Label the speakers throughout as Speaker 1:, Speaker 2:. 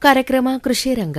Speaker 1: ಕಾರ್ಯಕ್ರಮ ಕೃಷಿ ರಂಗ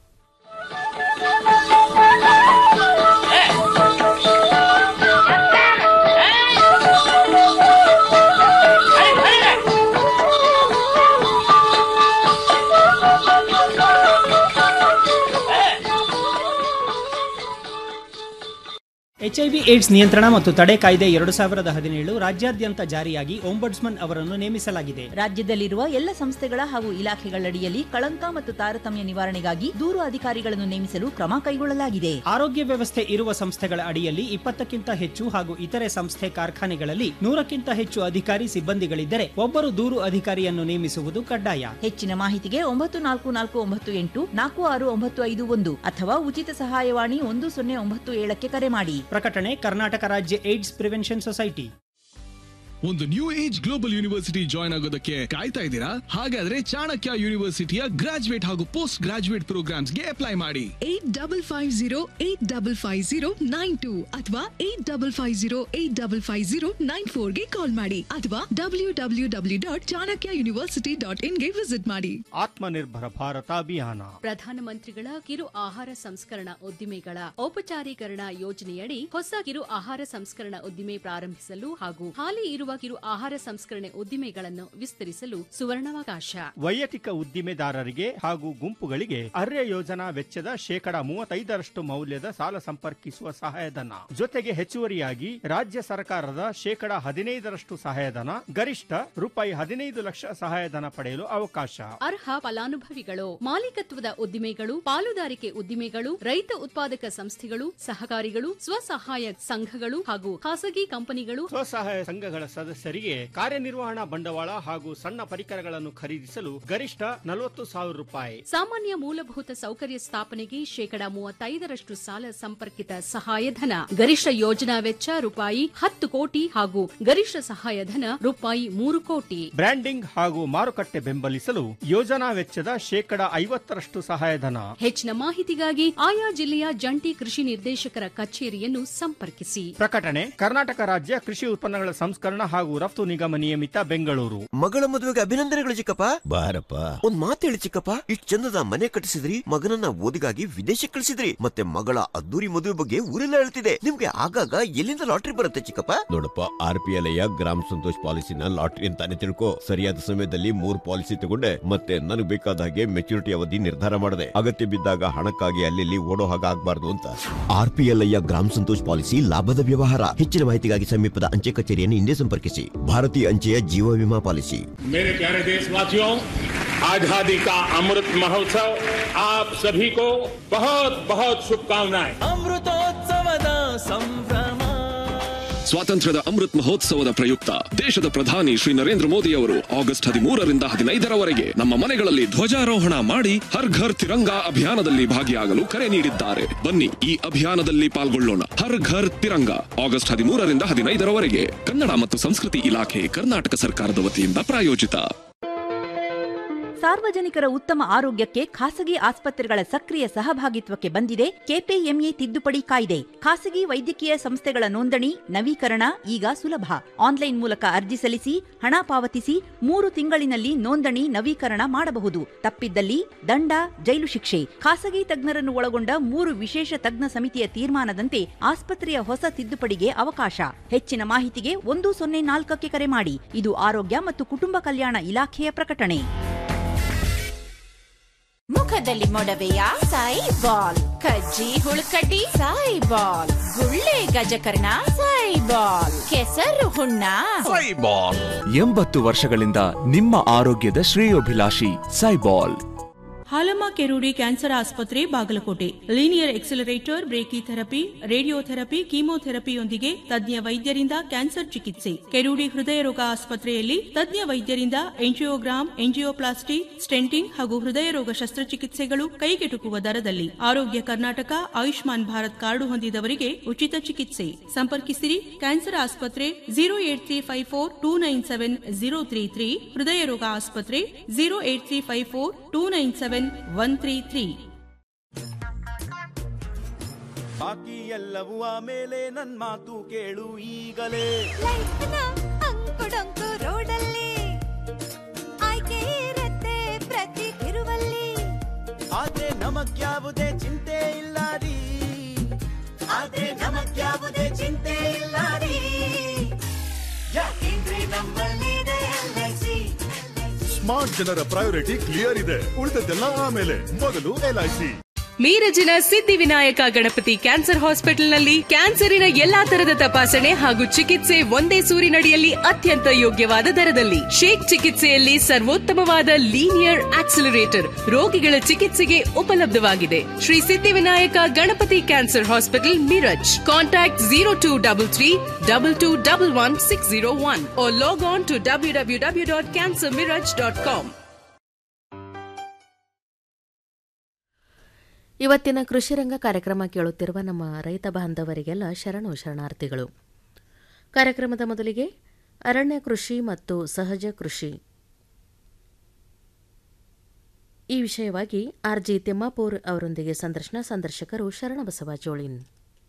Speaker 2: HIV AIDS ನಿಯಂತ್ರಣ ಮತ್ತು ತಡೆ ಕಾಯ್ದೆ ಎರಡು ಸಾವಿರದ ಹದಿನೇಳು ರಾಜ್ಯಾದ್ಯಂತ ಜಾರಿಯಾಗಿ ಒಂಬಡ್ಸ್ಮನ್ ಅವರನ್ನು ನೇಮಿಸಲಾಗಿದೆ
Speaker 3: ರಾಜ್ಯದಲ್ಲಿರುವ ಎಲ್ಲ ಸಂಸ್ಥೆಗಳ ಹಾಗೂ ಇಲಾಖೆಗಳಡಿಯಲ್ಲಿ ಕಳಂಕ ಮತ್ತು ತಾರತಮ್ಯ ನಿವಾರಣೆಗಾಗಿ ದೂರು ಅಧಿಕಾರಿಗಳನ್ನು ನೇಮಿಸಲು ಕ್ರಮ ಕೈಗೊಳ್ಳಲಾಗಿದೆ
Speaker 2: ಆರೋಗ್ಯ ವ್ಯವಸ್ಥೆ ಇರುವ ಸಂಸ್ಥೆಗಳ ಅಡಿಯಲ್ಲಿ ಇಪ್ಪತ್ತಕ್ಕಿಂತ ಹೆಚ್ಚು ಹಾಗೂ ಇತರೆ ಸಂಸ್ಥೆ ಕಾರ್ಖಾನೆಗಳಲ್ಲಿ ನೂರಕ್ಕಿಂತ ಹೆಚ್ಚು ಅಧಿಕಾರಿ ಸಿಬ್ಬಂದಿಗಳಿದ್ದರೆ ಒಬ್ಬರು ದೂರು ಅಧಿಕಾರಿಯನ್ನು ನೇಮಿಸುವುದು ಕಡ್ಡಾಯ
Speaker 3: ಹೆಚ್ಚಿನ ಮಾಹಿತಿಗೆ ಒಂಬತ್ತು ನಾಲ್ಕು ನಾಲ್ಕು ಒಂಬತ್ತು ಎಂಟು ನಾಲ್ಕು ಆರು ಒಂಬತ್ತು ಐದು ಒಂದು ಅಥವಾ ಉಚಿತ ಸಹಾಯವಾಣಿ ಒಂದು ಸೊನ್ನೆ ಒಂಬತ್ತು ಏಳಕ್ಕೆ ಕರೆ ಮಾಡಿ
Speaker 2: ಪ್ರಕಟಣೆ ಕರ್ನಾಟಕ ರಾಜ್ಯ ಏಡ್ಸ್ ಪ್ರಿವೆನ್ಷನ್ ಸೊಸೈಟಿ
Speaker 4: ಒಂದು new age global university join ಆಗೋದಕ್ಕೆ ಕಾಯ್ತಾ ಇದ್ದೀರಾ ಹಾಗಾದ್ರೆ ಚಾಣಕ್ಯ ಯೂನಿವರ್ಸಿಟಿಯ ಗ್ರಾಜುಯೇಟ್ ಹಾಗೂ ಪೋಸ್ಟ್ ಗ್ರಾಜುಯೇಟ್ ಪ್ರೋಗ್ರಾಮ್ಸ್ಗೆ ಅಪ್ಲೈ ಮಾಡಿ
Speaker 5: eight double five zero eight double five zero nine two ಅಥವಾ eight double five zero eight double five zero nine ಫೋರ್ಗೆ ಕಾಲ್ ಮಾಡಿ ಅಥವಾ W W W dot Chanakya university dot ಇನ್ಗೆ ವಿಸಿಟ್ ಮಾಡಿ
Speaker 6: ಆತ್ಮನಿರ್ಭರ ಭಾರತ ಅಭಿಯಾನ
Speaker 7: ಪ್ರಧಾನಮಂತ್ರಿಗಳ ಕಿರು ಆಹಾರ ಸಂಸ್ಕರಣಾ ಉದ್ದಿಮೆಗಳ ಔಪಚಾರೀಕರಣ ಯೋಜನೆಯಡಿ ಹೊಸ ಕಿರು ಆಹಾರ ಸಂಸ್ಕರಣಾ ಉದ್ದಿಮೆ ಪ್ರಾರಂಭಿಸಲು ಹಾಗೂ ಹಾಲಿ ಇರುವ ಕಿರು ಆಹಾರ ಸಂಸ್ಕರಣೆ ಉದ್ದಿಮೆಗಳನ್ನು ವಿಸ್ತರಿಸಲು ಸುವರ್ಣಾವಕಾಶ
Speaker 6: ವೈಯಕ್ತಿಕ ಉದ್ದಿಮೆದಾರರಿಗೆ ಹಾಗೂ ಗುಂಪುಗಳಿಗೆ ಅರ್ಯ ಯೋಜನಾ ವೆಚ್ಚದ ಶೇಕಡ ಮೂವತ್ತೈದರಷ್ಟು ಮೌಲ್ಯದ ಸಾಲ ಸಂಪರ್ಕಿಸುವ ಸಹಾಯಧನ ಜೊತೆಗೆ ಹೆಚ್ಚುವರಿಯಾಗಿ ರಾಜ್ಯ ಸರ್ಕಾರದ ಶೇಕಡ ಹದಿನೈದರಷ್ಟು ಸಹಾಯಧನ ಗರಿಷ್ಠ ರೂಪಾಯಿ ಹದಿನೈದು ಲಕ್ಷ ಸಹಾಯಧನ ಪಡೆಯಲು ಅವಕಾಶ
Speaker 7: ಅರ್ಹ ಫಲಾನುಭವಿಗಳು ಮಾಲೀಕತ್ವದ ಉದ್ದಿಮೆಗಳು ಪಾಲುದಾರಿಕೆ ಉದ್ದಿಮೆಗಳು ರೈತ ಉತ್ಪಾದಕ ಸಂಸ್ಥೆಗಳು ಸಹಕಾರಿಗಳು ಸ್ವಸಹಾಯ ಸಂಘಗಳು ಹಾಗೂ ಖಾಸಗಿ ಕಂಪನಿಗಳು
Speaker 6: ಸ್ವಸಹಾಯ ಸಂಘಗಳ ಸದಸ್ಯರಿಗೆ ಕಾರ್ಯನಿರ್ವಹಣಾ ಬಂಡವಾಳ ಹಾಗೂ ಸಣ್ಣ ಪರಿಕರಗಳನ್ನು ಖರೀದಿಸಲು ಗರಿಷ್ಠ ನಲವತ್ತು ಸಾವಿರ ರೂಪಾಯಿ
Speaker 7: ಸಾಮಾನ್ಯ ಮೂಲಭೂತ ಸೌಕರ್ಯ ಸ್ಥಾಪನೆಗೆ ಶೇಕಡ ಮೂವತ್ತೈದರಷ್ಟು ಸಾಲ ಸಂಪರ್ಕಿತ ಸಹಾಯಧನ ಗರಿಷ್ಠ ಯೋಜನಾ ವೆಚ್ಚ ರೂಪಾಯಿ ಹತ್ತು ಕೋಟಿ ಹಾಗೂ ಗರಿಷ್ಠ ಸಹಾಯಧನ ರೂಪಾಯಿ ಮೂರು ಕೋಟಿ
Speaker 6: ಬ್ರ್ಯಾಂಡಿಂಗ್ ಹಾಗೂ ಮಾರುಕಟ್ಟೆ ಬೆಂಬಲಿಸಲು ಯೋಜನಾ ವೆಚ್ಚದ ಶೇಕಡ ಐವತ್ತರಷ್ಟು ಸಹಾಯಧನ
Speaker 7: ಹೆಚ್ಚಿನ ಮಾಹಿತಿಗಾಗಿ ಆಯಾ ಜಿಲ್ಲೆಯ ಜಂಟಿ ಕೃಷಿ ನಿರ್ದೇಶಕರ ಕಚೇರಿಯನ್ನು ಸಂಪರ್ಕಿಸಿ
Speaker 6: ಪ್ರಕಟಣೆ ಕರ್ನಾಟಕ ರಾಜ್ಯ ಕೃಷಿ ಉತ್ಪನ್ನಗಳ ಸಂಸ್ಕರಣ ಹಾಗೂ ರಫ್ತು ನಿಗಮ ನಿಯಮಿತ ಬೆಂಗಳೂರು
Speaker 8: ಮಗಳ ಮದುವೆಗೆ ಅಭಿನಂದನೆಗಳು ಚಿಕ್ಕಪ್ಪ ಬಾರಪ್ಪ ಒಂದ್ ಮಾತು ಹೇಳಿ ಚಿಕ್ಕಪ್ಪ ಇಷ್ಟ್ ಚಂದದ ಮನೆ ಕಟ್ಟಿಸಿದ್ರಿ ಮಗನನ್ನ ಓದಿಗಾಗಿ ವಿದೇಶಕ್ಕೆ ಕಳಿಸಿದ್ರಿ ಮತ್ತೆ ಮಗಳ ಅದ್ದೂರಿ ಮದುವೆ ಬಗ್ಗೆ ಊರೆಲ್ಲ ಹೇಳ್ತಿದೆ ನಿಮ್ಗೆ ಆಗಾಗ ಎಲ್ಲಿಂದ ಲಾಟ್ರಿ ಬರುತ್ತೆ ಚಿಕ್ಕಪ್ಪ
Speaker 9: ನೋಡಪ್ಪ ಆರ್ ಪಿ ಎಲ್ ಗ್ರಾಮ ಸಂತೋಷ್ ಪಾಲಿಸಿನ ಲಾಟ್ರಿ ಅಂತಾನೆ ತಿಳ್ಕೊ ಸರಿಯಾದ ಸಮಯದಲ್ಲಿ ಮೂರ್ ಪಾಲಿಸಿ ತಗೊಂಡೆ ಮತ್ತೆ ನನಗೆ ಬೇಕಾದ ಹಾಗೆ ಮೆಚುರಿಟಿ ಅವಧಿ ನಿರ್ಧಾರ ಮಾಡಿದೆ ಅಗತ್ಯ ಬಿದ್ದಾಗ ಹಣಕ್ಕಾಗಿ ಅಲ್ಲಿ ಓಡೋ ಹಾಗೆ ಆಗ್ಬಾರ್ದು ಅಂತ
Speaker 8: ಆರ್ ಪಿ ಎಲ್ ಐಯ ಗ್ರಾಮ ಸಂತೋಷ್ ಪಾಲಿಸಿ ಲಾಭದ ವ್ಯವಹಾರ ಹೆಚ್ಚಿನ ಮಾಹಿತಿಗಾಗಿ ಸಮೀಪದ ಅಂಚೆ ಕಚೇರಿಯನ್ನು ಹಿಂದೆ ಸಂಪರ್ಕಿಸಿ ಭಾರತೀಯ ಅಂಚೆಯ ಜೀವ ವಿಮಾ ಪಾಲಿಸಿ
Speaker 10: मेरे प्यारे देशवासियों आजादी का अमृत महोत्सव आप सभी को बहुत बहुत शुभकामनाएं
Speaker 11: ಅಮೃತೋತ್ಸವದ ಸಂಭ್ರಮ
Speaker 4: ಸ್ವಾತಂತ್ರ್ಯದ ಅಮೃತ್ ಮಹೋತ್ಸವದ ಪ್ರಯುಕ್ತ ದೇಶದ ಪ್ರಧಾನಿ ಶ್ರೀ ನರೇಂದ್ರ ಮೋದಿ ಅವರು ಆಗಸ್ಟ್ ಹದಿಮೂರರಿಂದ ಹದಿನೈದರವರೆಗೆ ನಮ್ಮ ಮನೆಗಳಲ್ಲಿ ಧ್ವಜಾರೋಹಣ ಮಾಡಿ ಹರ್ ಘರ್ ತಿರಂಗಾ ಅಭಿಯಾನದಲ್ಲಿ ಭಾಗಿಯಾಗಲು ಕರೆ ನೀಡಿದ್ದಾರೆ ಬನ್ನಿ ಈ ಅಭಿಯಾನದಲ್ಲಿ ಪಾಲ್ಗೊಳ್ಳೋಣ ಹರ್ ಘರ್ ತಿರಂಗಾ ಆಗಸ್ಟ್ ಹದಿಮೂರರಿಂದ ಹದಿನೈದರವರೆಗೆ ಕನ್ನಡ ಮತ್ತು ಸಂಸ್ಕೃತಿ ಇಲಾಖೆ ಕರ್ನಾಟಕ ಸರ್ಕಾರದ ವತಿಯಿಂದ ಪ್ರಾಯೋಜಿತ
Speaker 3: ಸಾರ್ವಜನಿಕರ ಉತ್ತಮ ಆರೋಗ್ಯಕ್ಕೆ ಖಾಸಗಿ ಆಸ್ಪತ್ರೆಗಳ ಸಕ್ರಿಯ ಸಹಭಾಗಿತ್ವಕ್ಕೆ ಬಂದಿದೆ ಕೆಪಿಎಂಇ ತಿದ್ದುಪಡಿ ಕಾಯ್ದೆ ಖಾಸಗಿ ವೈದ್ಯಕೀಯ ಸಂಸ್ಥೆಗಳ ನೋಂದಣಿ ನವೀಕರಣ ಈಗ ಸುಲಭ ಆನ್ಲೈನ್ ಮೂಲಕ ಅರ್ಜಿ ಸಲ್ಲಿಸಿ ಹಣ ಪಾವತಿಸಿ ಮೂರು ತಿಂಗಳಿನಲ್ಲಿ ನೋಂದಣಿ ನವೀಕರಣ ಮಾಡಬಹುದು ತಪ್ಪಿದ್ದಲ್ಲಿ ದಂಡ ಜೈಲು ಶಿಕ್ಷೆ ಖಾಸಗಿ ತಜ್ಞರನ್ನು ಒಳಗೊಂಡ ಮೂರು ವಿಶೇಷ ತಜ್ಞ ಸಮಿತಿಯ ತೀರ್ಮಾನದಂತೆ ಆಸ್ಪತ್ರೆಯ ಹೊಸ ತಿದ್ದುಪಡಿಗೆ ಅವಕಾಶ ಹೆಚ್ಚಿನ ಮಾಹಿತಿಗೆ ಒಂದು ಸೊನ್ನೆ ನಾಲ್ಕಕ್ಕೆ ಕರೆ ಮಾಡಿ ಇದು ಆರೋಗ್ಯ ಮತ್ತು ಕುಟುಂಬ ಕಲ್ಯಾಣ ಇಲಾಖೆಯ ಪ್ರಕಟಣೆ
Speaker 12: ಮುಖದಲ್ಲಿ ಮೊಡವೆಯ ಸಾಯಿ ಬಾಲ್ ಕಜ್ಜಿ ಹುಳುಕಡ್ಡಿ ಸಾಯಿ ಬಾಲ್ ಗುಳ್ಳೆ ಗಜಕರ್ಣ ಸಾಯಿ ಬಾಲ್ ಕೆಸರು ಹುಣ್ಣ
Speaker 13: ಎಂಬತ್ತು ವರ್ಷಗಳಿಂದ ನಿಮ್ಮ ಆರೋಗ್ಯದ ಶ್ರೇಯೋಭಿಲಾಷಿ ಸೈಬಾಲ್
Speaker 14: ಹಾಲಮ್ಮ ಕೆರೂಡಿ ಕ್ಯಾನ್ಸರ್ ಆಸ್ಪತ್ರೆ Bagalkote linear accelerator brachytherapy radiotherapy ಕೀಮೋಥೆರಪಿಯೊಂದಿಗೆ ತಜ್ಞ ವೈದ್ಯರಿಂದ ಕ್ಯಾನ್ಸರ್ ಚಿಕಿತ್ಸೆ ಕೆರೂಡಿ ಹೃದಯ ರೋಗ ಆಸ್ಪತ್ರೆಯಲ್ಲಿ ತಜ್ಞ ವೈದ್ಯರಿಂದ ಎಂಜಿಯೋಗ್ರಾಮ್ ಎಂಜಿಯೋಪ್ಲಾಸ್ಟಿ ಸ್ಟೆಂಟಿಂಗ್ ಹಾಗೂ ಹೃದಯ ರೋಗ ಶಸ್ತ್ರಚಿಕಿತ್ಸೆಗಳು ಕೈಗೆಟುಕುವ ದರದಲ್ಲಿ ಆರೋಗ್ಯ ಕರ್ನಾಟಕ ಆಯುಷ್ಮಾನ್ ಭಾರತ್ ಕಾರ್ಡು ಹೊಂದಿದವರಿಗೆ ಉಚಿತ ಚಿಕಿತ್ಸೆ ಸಂಪರ್ಕಿಸಿರಿ ಕ್ಯಾನ್ಸರ್ ಆಸ್ಪತ್ರೆ zero eight three five four two nine seven zero three three ಹೃದಯ ರೋಗ ಆಸ್ಪತ್ರೆ zero eight three five four two nine seven one three three
Speaker 11: ಬಾಕಿ ಎಲ್ಲವೂ ಆಮೇಲೆ ನನ್ ಮಾತು ಕೇಳು ಈಗಲೇ
Speaker 12: ಅಂಕುಡೊಂಕು ರೋಡಲ್ಲಿ ಆಯ್ಕೆ ಇರತ್ತೆ ಪ್ರತಿ ತಿರುವಲ್ಲಿ
Speaker 11: ನಮಗ್ಯಾವುದೇ ಚಿಂತೆ ಇಲ್ಲ ರೀ ಆದ್ರೆ ನಮಗ್ಯಾವುದೇ ಚಿಂತೆ ಇಲ್ಲ ರೀ ಯಾಕೆಂದ್ರೆ ನಮ್ಮಲ್ಲಿದೆ LIC.
Speaker 1: ಸ್ಮಾರ್ಟ್ ಜನರ ಪ್ರಯಾರಿಟಿ ಕ್ಲಿಯರ್ ಇದೆ ಉಳಿದದ್ದೆಲ್ಲ ಆಮೇಲೆ ಮೊದಲು ಎಲ್ಐಸಿ
Speaker 15: ಮೀರಜಿನ ಸಿದ್ಧಿವಿನಾಯಕ ಗಣಪತಿ ಕ್ಯಾನ್ಸರ್ ಹಾಸ್ಪಿಟಲ್ನಲ್ಲಿ ಕ್ಯಾನ್ಸರಿನ ಎಲ್ಲಾ ತರದ ತಪಾಸಣೆ ಹಾಗೂ ಚಿಕಿತ್ಸೆ ಒಂದೇ ಸೂರಿನಡಿಯಲ್ಲಿ ಅತ್ಯಂತ ಯೋಗ್ಯವಾದ ದರದಲ್ಲಿ ಶೇಕ್ ಚಿಕಿತ್ಸೆಯಲ್ಲಿ ಸರ್ವೋತ್ತಮವಾದ ಲೀನಿಯರ್ ಆಕ್ಸಿಲರೇಟರ್ ರೋಗಿಗಳ ಚಿಕಿತ್ಸೆಗೆ ಉಪಲಬ್ಧವಾಗಿದೆ Shri Siddhivinayak Ganapati cancer hospital Miraj contact zero two double three double two double one six zero one log on to W W W dot cancer Miraj dot com
Speaker 16: ಇವತ್ತಿನ ಕೃಷಿರಂಗ ಕಾರ್ಯಕ್ರಮ ಕೇಳುತ್ತಿರುವ ನಮ್ಮ ರೈತ ಬಾಂಧವರಿಗೆಲ್ಲ ಶರಣು ಶರಣಾರ್ಥಿಗಳು ಕಾರ್ಯಕ್ರಮದ ಮೊದಲಿಗೆ ಅರಣ್ಯ ಕೃಷಿ ಮತ್ತು ಸಹಜ ಕೃಷಿ ಈ ವಿಷಯವಾಗಿ ಆರ್ ಜಿ ತಿಮ್ಮಾಪುರ್ ಅವರೊಂದಿಗೆ ಸಂದರ್ಶನ ಸಂದರ್ಶಕರು ಶರಣಬಸವ ಜೋಳಿನ್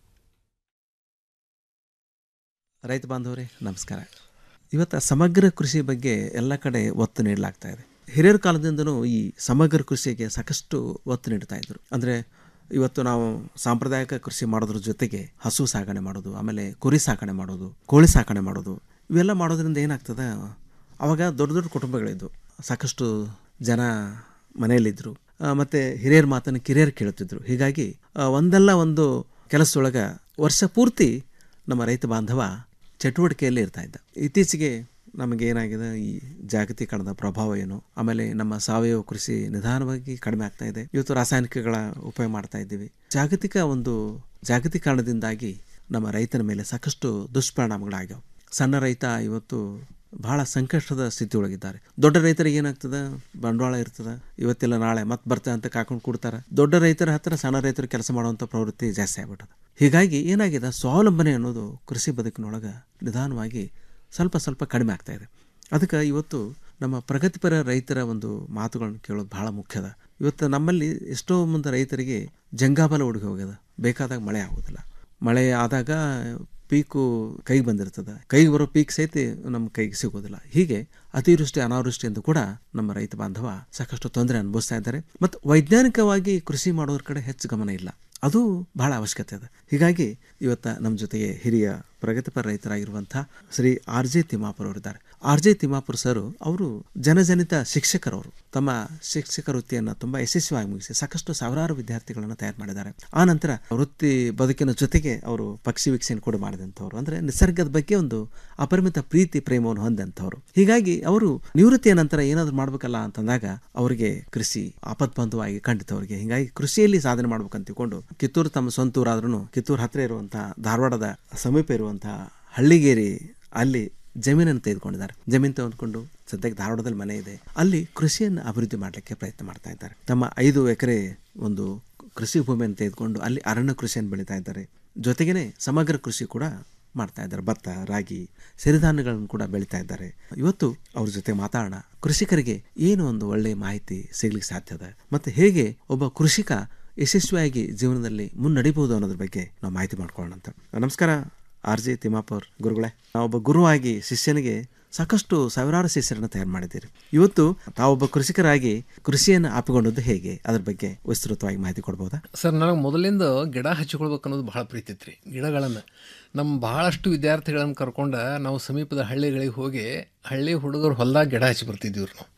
Speaker 17: ರೈತ ಬಾಂಧವರೇ ನಮಸ್ಕಾರ ಇವತ್ತು ಸಮಗ್ರ ಕೃಷಿ ಬಗ್ಗೆ ಎಲ್ಲ ಕಡೆ ಒತ್ತು ನೀಡಲಾಗ್ತಾ ಇದೆ ಹಿರಿಯರ ಕಾಲದಿಂದನೂ ಈ ಸಮಗ್ರ ಕೃಷಿಗೆ ಸಾಕಷ್ಟು ಒತ್ತು ನೀಡ್ತಾ ಇದ್ರು ಅಂದರೆ ಇವತ್ತು ನಾವು ಸಾಂಪ್ರದಾಯಿಕ ಕೃಷಿ ಮಾಡೋದ್ರ ಜೊತೆಗೆ ಹಸು ಸಾಕಣೆ ಮಾಡೋದು ಆಮೇಲೆ ಕುರಿ ಸಾಕಣೆ ಮಾಡೋದು ಕೋಳಿ ಸಾಕಣೆ ಮಾಡೋದು ಇವೆಲ್ಲ ಮಾಡೋದ್ರಿಂದ ಏನಾಗ್ತದೆ ಅವಾಗ ದೊಡ್ಡ ದೊಡ್ಡ ಕುಟುಂಬಗಳಿದ್ವು ಸಾಕಷ್ಟು ಜನ ಮನೆಯಲ್ಲಿದ್ದರು ಮತ್ತು ಹಿರಿಯರ ಮಾತನ್ನು ಕಿರಿಯರು ಕೇಳುತ್ತಿದ್ದರು ಹೀಗಾಗಿ ಆ, ಒಂದಲ್ಲ ಒಂದು ಕೆಲಸದೊಳಗೆ ವರ್ಷ ಪೂರ್ತಿ ನಮ್ಮ ರೈತ ಬಾಂಧವ ಚಟುವಟಿಕೆಯಲ್ಲಿ ಇರ್ತಾ ಇದ್ದ ಇತ್ತೀಚೆಗೆ ನಮಗೆ ಏನಾಗಿದೆ ಈ ಜಾಗತೀಕರಣದ ಪ್ರಭಾವ ಏನು ಆಮೇಲೆ ನಮ್ಮ ಸಾವಯವ ಕೃಷಿ ನಿಧಾನವಾಗಿ ಕಡಿಮೆ ಆಗ್ತಾ ಇದೆ ಇವತ್ತು ರಾಸಾಯನಿಕಗಳ ಉಪಯೋಗ ಮಾಡ್ತಾ ಇದ್ದೀವಿ ಜಾಗತಿಕ ಒಂದು ಜಾಗತೀಕರಣದಿಂದಾಗಿ ನಮ್ಮ ರೈತನ ಮೇಲೆ ಸಾಕಷ್ಟು ದುಷ್ಪರಿಣಾಮಗಳಾಗ್ಯಾವ ಸಣ್ಣ ರೈತ ಇವತ್ತು ಬಹಳ ಸಂಕಷ್ಟದ ಸ್ಥಿತಿ ಒಳಗಿದ್ದಾರೆ ದೊಡ್ಡ ರೈತರಿಗೆ ಏನಾಗ್ತದೆ ಬಂಡವಾಳ ಇರ್ತದೆ ಇವತ್ತೆಲ್ಲ ನಾಳೆ ಮತ್ತೆ ಬರ್ತಾ ಅಂತ ಕಾಕೊಂಡು ಕೊಡ್ತಾರೆ ದೊಡ್ಡ ರೈತರ ಹತ್ರ ಸಣ್ಣ ರೈತರು ಕೆಲಸ ಮಾಡುವಂಥ ಪ್ರವೃತ್ತಿ ಜಾಸ್ತಿ ಆಗ್ಬಿಟ್ಟದ ಹೀಗಾಗಿ ಏನಾಗಿದೆ ಸ್ವಾವಲಂಬನೆ ಅನ್ನೋದು ಕೃಷಿ ಬದುಕಿನೊಳಗೆ ನಿಧಾನವಾಗಿ ಸ್ವಲ್ಪ ಸ್ವಲ್ಪ ಕಡಿಮೆ ಆಗ್ತಾ ಇದೆ ಅದಕ್ಕೆ ಇವತ್ತು ನಮ್ಮ ಪ್ರಗತಿಪರ ರೈತರ ಒಂದು ಮಾತುಗಳನ್ನು ಕೇಳೋದು ಬಹಳ ಮುಖ್ಯದ ಇವತ್ತು ನಮ್ಮಲ್ಲಿ ಎಷ್ಟೋ ಮಂದಿ ರೈತರಿಗೆ ಜಂಗಾಬಲ ಹುಡುಗಿ ಹೋಗ್ಯದ ಬೇಕಾದಾಗ ಮಳೆ ಆಗೋದಿಲ್ಲ ಮಳೆ ಆದಾಗ ಪೀಕು ಕೈಗೆ ಬಂದಿರ್ತದೆ ಕೈಗೆ ಬರೋ ಪೀಕ್ ಸಹಿತ ನಮ್ಮ ಕೈಗೆ ಸಿಗೋದಿಲ್ಲ ಹೀಗೆ ಅತಿವೃಷ್ಟಿ ಅನಾವೃಷ್ಟಿಯಿಂದ ಕೂಡ ನಮ್ಮ ರೈತ ಬಾಂಧವ ಸಾಕಷ್ಟು ತೊಂದರೆ ಅನುಭವಿಸ್ತಾ ಇದ್ದಾರೆ ಮತ್ತು ವೈಜ್ಞಾನಿಕವಾಗಿ ಕೃಷಿ ಮಾಡೋದ್ರ ಕಡೆ ಹೆಚ್ಚು ಗಮನ ಇಲ್ಲ ಅದು ಬಹಳ ಅವಶ್ಯಕತೆ ಇದೆ ಹೀಗಾಗಿ ಇವತ್ತ ನಮ್ಮ ಜೊತೆಗೆ ಹಿರಿಯ ಪ್ರಗತಿಪರ ರೈತರಾಗಿರುವಂಥ ಶ್ರೀ ಆರ್ ಜೆ ತಿಮ್ಮಾಪುರ್ ಅವರಿದ್ದಾರೆ ಆರ್ ಜೆ ತಿಮ್ಮಾಪುರ್ ಸರ್ ಅವರು ಜನಜನಿತ ಶಿಕ್ಷಕರವರು ತಮ್ಮ ಶಿಕ್ಷಕ ವೃತ್ತಿಯನ್ನು ತುಂಬಾ ಯಶಸ್ವಿಯಾಗಿ ಮುಗಿಸಿ ಸಾಕಷ್ಟು ಸಾವಿರಾರು ವಿದ್ಯಾರ್ಥಿಗಳನ್ನು ತಯಾರು ಮಾಡಿದ್ದಾರೆ ಆ ನಂತರ ವೃತ್ತಿ ಬದುಕಿನ ಜೊತೆಗೆ ಅವರು ಪಕ್ಷಿ ವೀಕ್ಷಣೆ ಕೂಡ ಮಾಡಿದಂಥವ್ರು ಅಂದ್ರೆ ನಿಸರ್ಗದ ಬಗ್ಗೆ ಒಂದು ಅಪರಿಮಿತ ಪ್ರೀತಿ ಪ್ರೇಮವನ್ನು ಹೊಂದಂಥವ್ರು ಹೀಗಾಗಿ ಅವರು ನಿವೃತ್ತಿಯ ನಂತರ ಏನಾದ್ರು ಮಾಡ್ಬೇಕಲ್ಲ ಅಂತಂದಾಗ ಅವರಿಗೆ ಕೃಷಿ ಆಪತ್ಬಂಧುವಾಗಿ ಕಂಡಿತವರಿಗೆ ಹೀಗಾಗಿ ಕೃಷಿಯಲ್ಲಿ ಸಾಧನೆ ಮಾಡ್ಬೇಕಂತ ತಿಳ್ಕೊಂಡು ಕಿತ್ತೂರು ತಮ್ಮ ಸ್ವಂತ ಊರಾದ್ರೂ ಕಿತ್ತೂರು ಹತ್ತಿರ ಇರುವಂತಹ ಧಾರವಾಡದ ಸಮೀಪ ಇರುವಂತಹ ಹಳ್ಳಿಗೇರಿ ಅಲ್ಲಿ ಜಮೀನನ್ನು ತೆಗೆದುಕೊಂಡಿದ್ದಾರೆ ಜಮೀನು ತೆಗೆದುಕೊಂಡು ಸದ್ಯಕ್ಕೆ ಧಾರವಾಡದಲ್ಲಿ ಮನೆ ಇದೆ ಅಲ್ಲಿ ಕೃಷಿಯನ್ನು ಅಭಿವೃದ್ಧಿ ಮಾಡಲಿಕ್ಕೆ ಪ್ರಯತ್ನ ಮಾಡ್ತಾ ಇದ್ದಾರೆ ತಮ್ಮ ಐದು ಎಕರೆ ಒಂದು ಕೃಷಿ ಭೂಮಿಯನ್ನು ತೆಗೆದುಕೊಂಡು ಅಲ್ಲಿ ಅರಣ್ಯ ಕೃಷಿಯನ್ನು ಬೆಳೀತಾ ಇದ್ದಾರೆ ಜೊತೆಗೇನೆ ಸಮಗ್ರ ಕೃಷಿ ಕೂಡ ಮಾಡ್ತಾ ಇದ್ದಾರೆ ಭತ್ತ ರಾಗಿ ಸಿರಿಧಾನ್ಯಗಳನ್ನು ಕೂಡ ಬೆಳೀತಾ ಇದ್ದಾರೆ ಇವತ್ತು ಅವ್ರ ಜೊತೆ ಮಾತಾಡೋಣ ಕೃಷಿಕರಿಗೆ ಏನು ಒಂದು ಒಳ್ಳೆಯ ಮಾಹಿತಿ ಸಿಗ್ಲಿಕ್ಕೆ ಸಾಧ್ಯದ ಮತ್ತೆ ಹೇಗೆ ಒಬ್ಬ ಕೃಷಿಕ ಯಶಸ್ವಿಯಾಗಿ ಜೀವನದಲ್ಲಿ ಮುನ್ನಡಿಬಹುದು ಅನ್ನೋದ್ರ ಬಗ್ಗೆ ನಾವು ಮಾಹಿತಿ ಮಾಡ್ಕೊಳ್ಳೋಣ ಅಂತ ನಮಸ್ಕಾರ ಆರ್ ಜೆ ತಿಮ್ಮಾಪುರ್ ಗುರುಗಳೇ ಒಬ್ಬ ಗುರುವಾಗಿ ಶಿಷ್ಯನಿಗೆ ಸಾಕಷ್ಟು ಸಾವಿರಾರು ಶಿಷ್ಯರನ್ನು ತಯಾರು ಮಾಡಿದ್ದೀರಿ ಇವತ್ತು ತಾವೊಬ್ಬ ಕೃಷಿಕರಾಗಿ ಕೃಷಿಯನ್ನು ಆಪಿಕೊಂಡದ್ದು ಹೇಗೆ ಅದ್ರ ಬಗ್ಗೆ ವಿಸ್ತೃತವಾಗಿ ಮಾಹಿತಿ ಕೊಡ್ಬೋದಾ
Speaker 18: ಸರ್ ನನಗೆ ಮೊದಲಿಂದ ಗಿಡ ಹಚ್ಕೊಳ್ಬೇಕು ಅನ್ನೋದು ಭಾಳ ಪ್ರೀತಿ ಇತ್ತು ರೀ ಗಿಡಗಳನ್ನು ನಮ್ಮ ಭಾಳಷ್ಟು ವಿದ್ಯಾರ್ಥಿಗಳನ್ನು ಕರ್ಕೊಂಡು ನಾವು ಸಮೀಪದ ಹಳ್ಳಿಗಳಿಗೆ ಹೋಗಿ ಹಳ್ಳಿ ಹುಡುಗರು ಹೊಲದಾಗ ಗಿಡ ಹಚ್ಚಿ ಬರ್ತಿದ್ದೀವಿ ನಾವು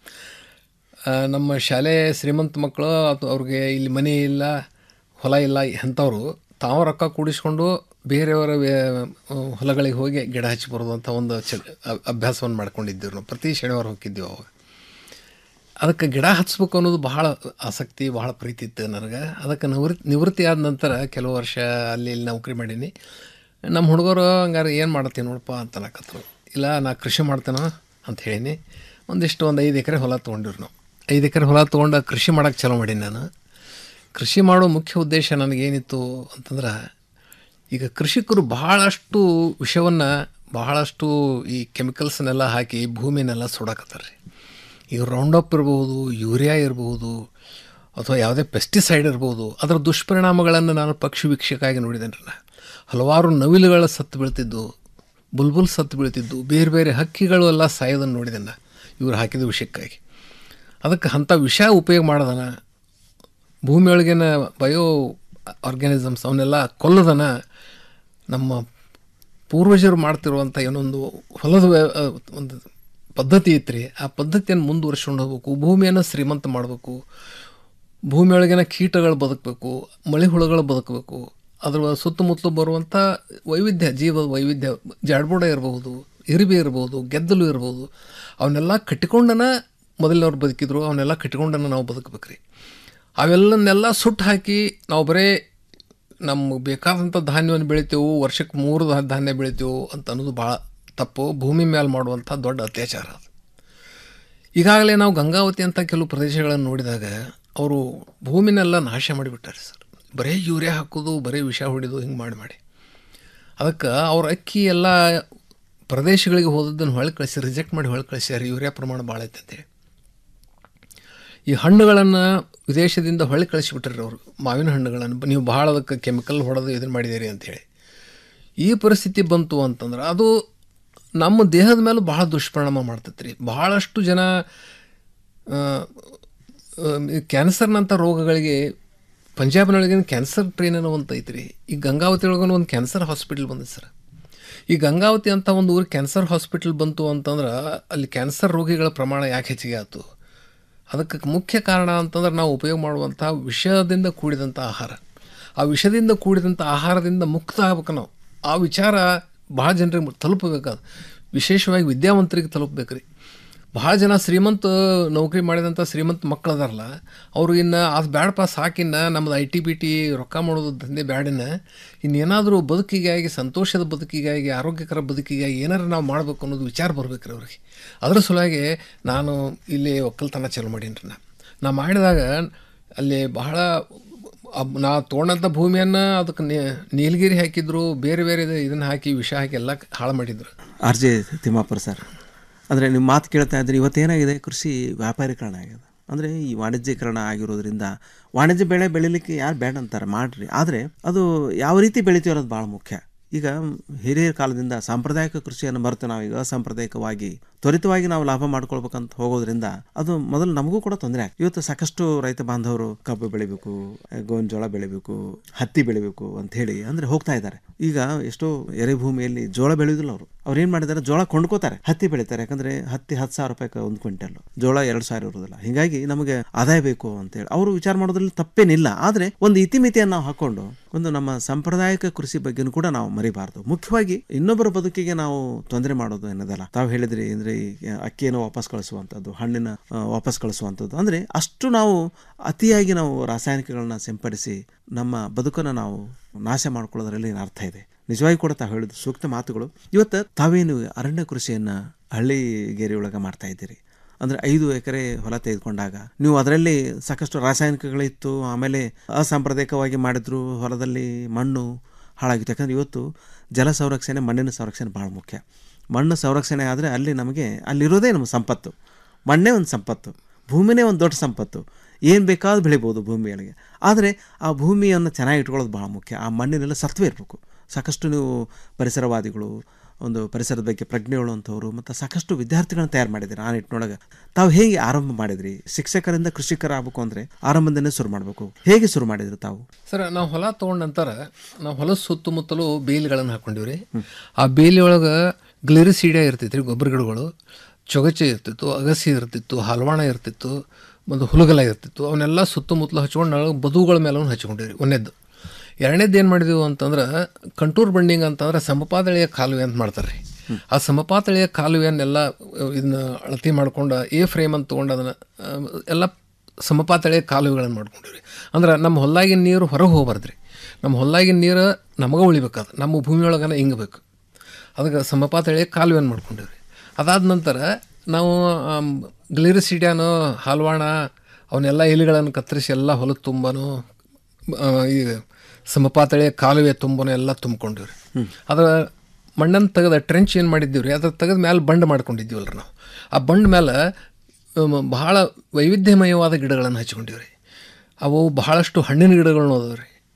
Speaker 18: ಆ, ನಮ್ಮ ಶಾಲೆ ಶ್ರೀಮಂತ ಮಕ್ಕಳು ಅಥವಾ ಅವ್ರಿಗೆ ಇಲ್ಲಿ ಮನೆ ಇಲ್ಲ ಹೊಲ ಇಲ್ಲ ಅಂಥವ್ರು ತಾವು ರೊಕ್ಕ ಕೂಡಿಸ್ಕೊಂಡು ಬೇರೆಯವರ ವೇ- ಹೊಲಗಳಿಗೆ ಹೋಗಿ ಗಿಡ ಹಚ್ಚಿ ಬರೋದು ಅಂತ ಒಂದು ಚ ಅ- ಅಭ್ಯಾಸವನ್ನು ಮಾಡ್ಕೊಂಡಿದ್ದೀವಿ ನಾವು ಪ್ರತಿ ಶನಿವಾರ ಹೋಗಿದ್ದೀವಿ ಅವಾಗ ಅದಕ್ಕೆ ಗಿಡ ಹಚ್ಬೇಕು ಅನ್ನೋದು ಬಹಳ ಆಸಕ್ತಿ ಬಹಳ ಪ್ರೀತಿ ಇತ್ತು ನನಗೆ ಅದಕ್ಕೆ ನಿವೃತ್ತಿ ನಿವೃತ್ತಿ ಆದ ನಂತರ ಕೆಲವು ವರ್ಷ ಅಲ್ಲಿ ಇಲ್ಲಿ ನೌಕರಿ ಮಾಡೀನಿ ನಮ್ಮ ಹುಡುಗರು ಹಂಗಾರೆ ಏನು ಮಾಡ್ತೀನಿ ನೋಡಪ್ಪ ಅಂತ ಅನ್ನಕತ್ರು ಇಲ್ಲ ನಾ ಕೃಷಿ ಮಾಡ್ತೇನೆ ಅಂತ ಹೇಳೀನಿ ಒಂದಿಷ್ಟು ಒಂದು ಐದು ಎಕರೆ ಹೊಲ ತೊಗೊಂಡಿವ್ರಿ ನಾವು ಐದು ಎಕರೆ ಹೊಲ ತೊಗೊಂಡು ಕೃಷಿ ಮಾಡೋಕ್ಕೆ ಚಾಲೂ ಮಾಡೀನಿ ನಾನು ಕೃಷಿ ಮಾಡೋ ಮುಖ್ಯ ಉದ್ದೇಶ ನನಗೇನಿತ್ತು ಅಂತಂದ್ರೆ ಈಗ ಕೃಷಿಕರು ಬಹಳಷ್ಟು ವಿಷವನ್ನು ಬಹಳಷ್ಟು ಈ ಕೆಮಿಕಲ್ಸ್ನೆಲ್ಲ ಹಾಕಿ ಭೂಮಿನೆಲ್ಲ ಸುಡಾಕತ್ತಾರೆ ರೀ ಈಗ ರೌಂಡಪ್ ಇರ್ಬೋದು ಯೂರಿಯಾ ಇರ್ಬೋದು ಅಥವಾ ಯಾವುದೇ ಪೆಸ್ಟಿಸೈಡ್ ಇರ್ಬೋದು ಅದರ ದುಷ್ಪರಿಣಾಮಗಳನ್ನು ನಾನು ಪಕ್ಷಿ ವೀಕ್ಷಕಾಗಿ ನೋಡಿದ್ದೇನೆ ರೀ ನಾನು ಹಲವಾರು ನವಿಲುಗಳ ಸತ್ತು ಬೀಳ್ತಿದ್ದು ಬುಲ್ಬುಲ್ ಸತ್ತು ಬೀಳ್ತಿದ್ದು ಬೇರೆ ಬೇರೆ ಹಕ್ಕಿಗಳು ಎಲ್ಲ ಸಾಯೋದನ್ನು ನೋಡಿದ್ದೇನೆ ಇವ್ರು ಹಾಕಿದ ವಿಷಯಕ್ಕಾಗಿ ಅದಕ್ಕೆ ಅಂಥ ವಿಷ ಉಪಯೋಗ ಮಾಡೋದನ ಭೂಮಿಯೊಳಗಿನ ಬಯೋ ಆರ್ಗ್ಯಾನಿಸಮ್ಸ್ ಅವನ್ನೆಲ್ಲ ಕೊಲ್ಲದನ ನಮ್ಮ ಪೂರ್ವಜರು ಮಾಡ್ತಿರುವಂಥ ಏನೊಂದು ಹೊಲದ ವ್ಯ- ಆ, ಒಂದು ಪದ್ಧತಿ ಐತ್ರಿ ಆ ಪದ್ಧತಿಯನ್ನು ಮುಂದುವರ್ಸ್ಕೊಂಡು ಹೋಗ್ಬೇಕು ಭೂಮಿಯನ್ನು ಶ್ರೀಮಂತ ಮಾಡಬೇಕು ಭೂಮಿಯೊಳಗಿನ ಕೀಟಗಳು ಬದುಕಬೇಕು ಮಳೆ ಹುಳುಗಳು ಬದುಕಬೇಕು ಅದರ ಸುತ್ತಮುತ್ತಲು ಬರುವಂಥ ವೈವಿಧ್ಯ ಜೀವದ ವೈವಿಧ್ಯ ಜಾಡ್ಬೋಡ ಇರಬಹುದು ಇರಿಬಿ ಇರ್ಬೋದು ಗೆದ್ದಲು ಇರ್ಬೋದು ಅವನ್ನೆಲ್ಲ ಕಟ್ಟಿಕೊಂಡನ ಮೊದಲಿನವ್ರು ಬದುಕಿದ್ರು ಅವನ್ನೆಲ್ಲ ಕಟ್ಟಿಕೊಂಡನ ನಾವು ಬದುಕಬೇಕ್ರಿ ಅವೆಲ್ಲನ್ನೆಲ್ಲ ಸುಟ್ಟು ಹಾಕಿ ನಾವು ಬರೇ ನಮ್ಗೆ ಬೇಕಾದಂಥ ಧಾನ್ಯವನ್ನು ಬೆಳಿತೇವೆ ವರ್ಷಕ್ಕೆ ಮೂರು ಧಾ- ಧಾನ್ಯ ಬೆಳಿತೇವೆ ಅಂತ ಅನ್ನೋದು ಭಾಳ ತಪ್ಪು ಭೂಮಿ ಮೇಲೆ ಮಾಡುವಂಥ ದೊಡ್ಡ ಅತ್ಯಾಚಾರ ಅದು ಈಗಾಗಲೇ ನಾವು ಗಂಗಾವತಿ ಅಂತ ಕೆಲವು ಪ್ರದೇಶಗಳನ್ನು ನೋಡಿದಾಗ ಅವರು ಭೂಮಿನೆಲ್ಲ ನಾಶ ಮಾಡಿಬಿಟ್ಟಾರೆ ಸರ್ ಬರೀ ಯೂರಿಯಾ ಹಾಕೋದು ಬರೀ ವಿಷ ಹೊಡಿದು ಹಿಂಗೆ ಮಾಡಿ ಮಾಡಿ ಅದಕ್ಕೆ ಅವ್ರ ಅಕ್ಕಿ ಎಲ್ಲ ಪ್ರದೇಶಗಳಿಗೆ ಹೋದದ್ದನ್ನು ಹೊಳೆ ಕಳಿಸಿ ರಿಜೆಕ್ಟ್ ಮಾಡಿ ಹೊಳೆ ಕಳಿಸ್ಯಾರ ಯೂರಿಯಾ ಪ್ರಮಾಣ ಭಾಳ ಐತೆ ಅಂತೇಳಿ ಈ ಹಣ್ಣುಗಳನ್ನು ವಿದೇಶದಿಂದ ಹೊಳೆ ಕಳಿಸಿಬಿಟ್ರಿ ಅವರು ಮಾವಿನ ಹಣ್ಣುಗಳನ್ನು ನೀವು ಭಾಳ ಅದಕ್ಕೆ ಕೆಮಿಕಲ್ ಹೊಡೆದು ಇದನ್ನು ಮಾಡಿದ್ದೀರಿ ಅಂತೇಳಿ ಈ ಪರಿಸ್ಥಿತಿ ಬಂತು ಅಂತಂದ್ರೆ ಅದು ನಮ್ಮ ದೇಹದ ಮೇಲೆ ಭಾಳ ದುಷ್ಪರಿಣಾಮ ಮಾಡ್ತೈತೆ ರೀ ಭಾಳಷ್ಟು ಜನ ಕ್ಯಾನ್ಸರ್ನಂಥ ರೋಗಗಳಿಗೆ ಪಂಜಾಬ್ನೊಳಗಿನ ಕ್ಯಾನ್ಸರ್ ಟ್ರೈನ್ ಅನ್ನೋ ಒಂದು ಐತ್ರಿ ಈ ಗಂಗಾವತಿ ಒಳಗೂ ಒಂದು ಕ್ಯಾನ್ಸರ್ ಹಾಸ್ಪಿಟಲ್ ಬಂದಿದೆ ಸರ್ ಈ ಗಂಗಾವತಿ ಅಂತ ಒಂದು ಊರಿಗೆ ಕ್ಯಾನ್ಸರ್ ಹಾಸ್ಪಿಟಲ್ ಬಂತು ಅಂತಂದ್ರೆ ಅಲ್ಲಿ ಕ್ಯಾನ್ಸರ್ ರೋಗಿಗಳ ಪ್ರಮಾಣ ಯಾಕೆ ಹೆಚ್ಚಿಗೆ ಆಯ್ತು ಅದಕ್ಕೆ ಮುಖ್ಯ ಕಾರಣ ಅಂತಂದ್ರೆ ನಾವು ಉಪಯೋಗ ಮಾಡುವಂಥ ವಿಷದಿಂದ ಕೂಡಿದಂಥ ಆಹಾರ ಆ ವಿಷದಿಂದ ಕೂಡಿದಂಥ ಆಹಾರದಿಂದ ಮುಕ್ತ ಆಗ್ಬೇಕು ನಾವು ಆ ವಿಚಾರ ಭಾಳ ಜನರಿಗೆ ತಲುಪಬೇಕಾದ ವಿಶೇಷವಾಗಿ ವಿದ್ಯಾವಂತರಿಗೆ ತಲುಪಬೇಕು ರೀ ಭಾಳ ಜನ ಶ್ರೀಮಂತ ನೌಕರಿ ಮಾಡಿದಂಥ ಶ್ರೀಮಂತ ಮಕ್ಳು ಅದಾರಲ್ಲ ಅವರು ಇನ್ನು ಅದು ಬ್ಯಾಡಪ್ಪ ಸಾಕಿನ್ನ ನಮ್ಮದು ಐ ಟಿ ಬಿ ಟಿ ರೊಕ್ಕ ಮಾಡೋದು ದಂಧೆ ಬ್ಯಾಡಿನ ಇನ್ನೇನಾದರೂ ಬದುಕಿಗಾಗಿ ಸಂತೋಷದ ಬದುಕಿಗಾಗಿ ಆರೋಗ್ಯಕರ ಬದುಕಿಗಾಗಿ ಏನಾರು ನಾವು ಮಾಡಬೇಕು ಅನ್ನೋದು ವಿಚಾರ ಬರ್ಬೇಕು ರೀ ಅವ್ರಿಗೆ ಅದ್ರ ಸಲುವಾಗಿ ನಾನು ಇಲ್ಲಿ ಒಕ್ಕಲ್ತನ ಚಾಲು ಮಾಡೀನಿ ರೀ ನಾ ನಾ ಮಾಡಿದಾಗ ಅಲ್ಲಿ ಬಹಳ ಅಬ್- ನಾ ತೊಗೊಂಡಂಥ ಭೂಮಿಯನ್ನು ಅದಕ್ಕೆ ನೀಲಗಿರಿ ಹಾಕಿದ್ರು ಬೇರೆ ಬೇರೆ ಇದನ್ನು ಹಾಕಿ ವಿಷ ಹಾಕಿ ಎಲ್ಲ ಹಾಳು ಮಾಡಿದ್ರು
Speaker 17: ಆರ್ ಜೆ ತಿಮ್ಮಾಪುರ ಸರ್ ಅಂದರೆ ನಿಮ್ಮ ಮಾತು ಕೇಳ್ತಾ ಇದ್ರೆ ಇವತ್ತೇನಾಗಿದೆ ಕೃಷಿ ವ್ಯಾಪಾರೀಕರಣ ಆಗಿದೆ ಅಂದರೆ ಈ ವಾಣಿಜ್ಯೀಕರಣ ಆಗಿರೋದ್ರಿಂದ ವಾಣಿಜ್ಯ ಬೆಳೆ ಬೆಳಿಲಿಕ್ಕೆ ಯಾರು ಬೇಡ ಅಂತಾರೆ ಮಾಡ್ರಿ ಆದರೆ ಅದು ಯಾವ ರೀತಿ ಬೆಳಿತೀವಿ ಅನ್ನೋದು ಭಾಳ ಮುಖ್ಯ ಈಗ ಹಿರಿಯರ ಕಾಲದಿಂದ ಸಾಂಪ್ರದಾಯಿಕ ಕೃಷಿಯನ್ನು ಮರೆತು ನಾವೀಗ ಅಸಾಂಪ್ರದಾಯಿಕವಾಗಿ ತ್ವರಿತವಾಗಿ ನಾವು ಲಾಭ ಮಾಡ್ಕೊಳ್ಬೇಕಂತ ಹೋಗೋದ್ರಿಂದ ಅದು ಮೊದಲು ನಮಗೂ ಕೂಡ ತೊಂದರೆ ಆಗ್ತದೆ ಇವತ್ತು ಸಾಕಷ್ಟು ರೈತ ಬಾಂಧವರು ಕಬ್ಬು ಬೆಳಿಬೇಕು ಗೋವಿನ ಜೋಳ ಬೆಳಿಬೇಕು ಹತ್ತಿ ಬೆಳಿಬೇಕು ಅಂತ ಹೇಳಿ ಅಂದ್ರೆ ಹೋಗ್ತಾ ಇದ್ದಾರೆ ಈಗ ಎಷ್ಟೋ ಎರೆ ಭೂಮಿಯಲ್ಲಿ ಜೋಳ ಬೆಳೆಯೋದಿಲ್ಲ ಅವರು ಅವ್ರು ಏನ್ ಮಾಡಿದ್ದಾರೆ ಜೋಳ ಕೊಂಡ್ಕೋತಾರೆ ಹತ್ತಿ ಬೆಳಿತಾರೆ ಯಾಕಂದ್ರೆ ಹತ್ತಿ ಹತ್ತು ಸಾವಿರ ರೂಪಾಯಿ ಒಂದು ಕ್ವಿಂಟಲ್ ಜೋಳ ಎರಡು ಸಾವಿರ ಇರೋದಿಲ್ಲ ಹಿಂಗಾಗಿ ನಮಗೆ ಆದಾಯ ಬೇಕು ಅಂತೇಳಿ ಅವರು ವಿಚಾರ ಮಾಡೋದ್ರಲ್ಲಿ ತಪ್ಪೇನಿಲ್ಲ ಆದ್ರೆ ಒಂದು ಇತಿಮಿತಿಯನ್ನು ನಾವು ಹಾಕೊಂಡು ಒಂದು ನಮ್ಮ ಸಾಂಪ್ರದಾಯಿಕ ಕೃಷಿ ಬಗ್ಗೆನೂ ಕೂಡ ನಾವು ಮರಿಬಾರ್ದು ಮುಖ್ಯವಾಗಿ ಇನ್ನೊಬ್ಬರ ಬದುಕಿಗೆ ನಾವು ತೊಂದರೆ ಮಾಡೋದು ಏನದಲ್ಲ ತಾವು ಹೇಳಿದ್ರಿ ಅಂದ್ರೆ ಈ ಅಕ್ಕಿಯನ್ನು ವಾಪಸ್ ಕಳಿಸುವಂಥದ್ದು ಹಣ್ಣಿನ ಆ, ವಾಪಸ್ ಕಳಿಸುವಂಥದ್ದು ಅಂದ್ರೆ ಅಷ್ಟು ನಾವು ಅತಿಯಾಗಿ ನಾವು ರಾಸಾಯನಿಕಗಳನ್ನ ಸಿಂಪಡಿಸಿ ನಮ್ಮ ಬದುಕನ್ನು ನಾವು ನಾಶ ಮಾಡ್ಕೊಳ್ಳೋದ್ರಲ್ಲಿ ಏನು ಅರ್ಥ ಇದೆ ನಿಜವಾಗಿ ಕೂಡ ತಾವು ಹೇಳಿದ ಸೂಕ್ತ ಮಾತುಗಳು ಇವತ್ತು ತಾವೇನು ಅರಣ್ಯ ಕೃಷಿಯನ್ನ ಹಳ್ಳಿಗೇರಿ ಒಳಗೆ ಮಾಡ್ತಾ ಇದ್ದೀರಿ ಅಂದ್ರೆ ಐದು ಎಕರೆ ಹೊಲ ತೆಗೆದುಕೊಂಡಾಗ ನೀವು ಅದರಲ್ಲಿ ಸಾಕಷ್ಟು ರಾಸಾಯನಿಕಗಳಿತ್ತು ಆಮೇಲೆ ಅಸಾಂಪ್ರದಾಯಿಕವಾಗಿ ಮಾಡಿದ್ರು ಹೊಲದಲ್ಲಿ ಮಣ್ಣು ಹಾಳಾಗಿತ್ತು ಯಾಕಂದ್ರೆ ಇವತ್ತು ಜಲ ಸಂರಕ್ಷಣೆ ಮಣ್ಣಿನ ಸಂರಕ್ಷಣೆ ಭಾಳ ಮುಖ್ಯ ಮಣ್ಣು ಸಂರಕ್ಷಣೆ ಆದರೆ ಅಲ್ಲಿ ನಮಗೆ ಅಲ್ಲಿರೋದೇ ನಮ್ಮ ಸಂಪತ್ತು ಮಣ್ಣೇ ಒಂದು ಸಂಪತ್ತು ಭೂಮಿನೇ ಒಂದು ದೊಡ್ಡ ಸಂಪತ್ತು ಏನು ಬೇಕಾದ್ರೂ ಬೆಳಿಬೋದು ಭೂಮಿಯೊಳಗೆ ಆದರೆ ಆ ಭೂಮಿಯನ್ನು ಚೆನ್ನಾಗಿ ಇಟ್ಕೊಳ್ಳೋದು ಭಾಳ ಮುಖ್ಯ ಆ ಮಣ್ಣಿನೆಲ್ಲ ಸತ್ವ ಇರಬೇಕು ಸಾಕಷ್ಟು ನೀವು ಪರಿಸರವಾದಿಗಳು ಒಂದು ಪರಿಸರದ ಬಗ್ಗೆ ಪ್ರಜ್ಞೆ ಉಳ್ಳುವಂಥವ್ರು ಮತ್ತು ಸಾಕಷ್ಟು ವಿದ್ಯಾರ್ಥಿಗಳನ್ನ ತಯಾರು ಮಾಡಿದ್ದೀರಿ ಆ ನಿಟ್ಟಿನೊಳಗೆ ತಾವು ಹೇಗೆ ಆರಂಭ ಮಾಡಿದ್ರಿ ಶಿಕ್ಷಕರಿಂದ ಕೃಷಿಕರ ಆಗ್ಬೇಕು ಅಂದರೆ ಆರಂಭದಿಂದನೇ ಶುರು ಮಾಡಬೇಕು ಹೇಗೆ ಶುರು ಮಾಡಿದ್ರಿ ತಾವು
Speaker 18: ಸರ್ ನಾವು ಹೊಲ ತೊಗೊಂಡ ನಂತರ ನಾವು ಹೊಲದ ಸುತ್ತಮುತ್ತಲು ಬೇಲಿಗಳನ್ನು ಹಾಕೊಂಡಿವ್ರಿ ಆ ಬೇಲಿ ಒಳಗೆ ಗ್ಲಿರಿಸೀಡಿಯಾ ಇರ್ತೈತಿ ರೀ ಗೊಬ್ಬರ ಗಿಡಗಳು ಚೊಗಚೆ ಇರ್ತಿತ್ತು ಅಗಸಿ ಇರ್ತಿತ್ತು ಹಲವಾಣ ಇರ್ತಿತ್ತು ಮತ್ತು ಹುಲಗಲ ಇರ್ತಿತ್ತು ಅವನ್ನೆಲ್ಲ ಸುತ್ತಮುತ್ತಲು ಹಚ್ಕೊಂಡು ನಾವು ಬದುಗಳ ಮೇಲೆ ಹಚ್ಕೊಂಡಿವ್ರಿ ಒಂದೇದ್ದು ಎರಡನೇದು ಏನು ಮಾಡಿದೆವು ಅಂತಂದ್ರೆ ಕಂಟೂರ್ ಬಂಡಿಂಗ್ ಅಂತಂದ್ರೆ ಸಮಪಾತಳಿಯ ಕಾಲುವೆ ಅಂತ ಮಾಡ್ತಾರೆ ರೀ ಆ ಸಮಪಾತಳಿಯ ಕಾಲುವೆಯನ್ನೆಲ್ಲ ಇದನ್ನ ಅಳತಿ ಮಾಡ್ಕೊಂಡು ಎ ಫ್ರೇಮ್ ಅಂತ ತೊಗೊಂಡು ಅದನ್ನು ಎಲ್ಲ ಸಮಪಾತಳಿಯ ಕಾಲುವೆಗಳನ್ನು ಮಾಡ್ಕೊಂಡಿವ್ರಿ ಅಂದ್ರೆ ನಮ್ಮ ಹೊಲ್ಲಾಗಿನ ನೀರು ಹೊರಗೆ ಹೋಗ್ಬಾರ್ದು ರೀ ನಮ್ಮ ಹೊಲ್ಲಾಗಿನ ನೀರು ನಮಗೆ ಉಳಿಬೇಕಾದ ನಮ್ಮ ಭೂಮಿಯೊಳಗನ ಹಿಂಗಬೇಕು ಅದಕ್ಕೆ ಸಮಪಾತಳಿಯ ಕಾಲುವೆಯನ್ನು ಮಾಡ್ಕೊಂಡಿವ್ರಿ ಅದಾದ ನಂತರ ನಾವು ಗ್ಲಿರಿಸಿಡ್ಯಾನು ಹಾಲ್ವಾಣ ಅವನ್ನೆಲ್ಲ ಎಲೆಗಳನ್ನು ಕತ್ತರಿಸಿ ಎಲ್ಲ ಹೊಲದ ತುಂಬಾನು ಆ, ಈ ಸಮಪಾತಳಿಯ ಕಾಲುವೆ ತುಂಬನೂ ಎಲ್ಲ ತುಂಬ್ಕೊಂಡಿವ್ರಿ ಅದರ ಮಣ್ಣನ್ನು ತೆಗೆದ ಟ್ರೆಂಚ್ ಏನು ಮಾಡಿದ್ದೀವಿ ರೀ ಅದ್ರ ತೆಗೆದ ಮೇಲೆ ಬಂಡ್ ಮಾಡ್ಕೊಂಡಿದ್ದೀವಲ್ಲ ನಾವು ಆ ಬಂಡ್ ಮೇಲೆ ಅಮ್, ಬಹಳ ವೈವಿಧ್ಯಮಯವಾದ ಗಿಡಗಳನ್ನು ಹಚ್ಕೊಂಡಿವ್ರಿ ಅವು ಬಹಳಷ್ಟು ಹಣ್ಣಿನ ಗಿಡಗಳನ್ನ ಅದಾವೆ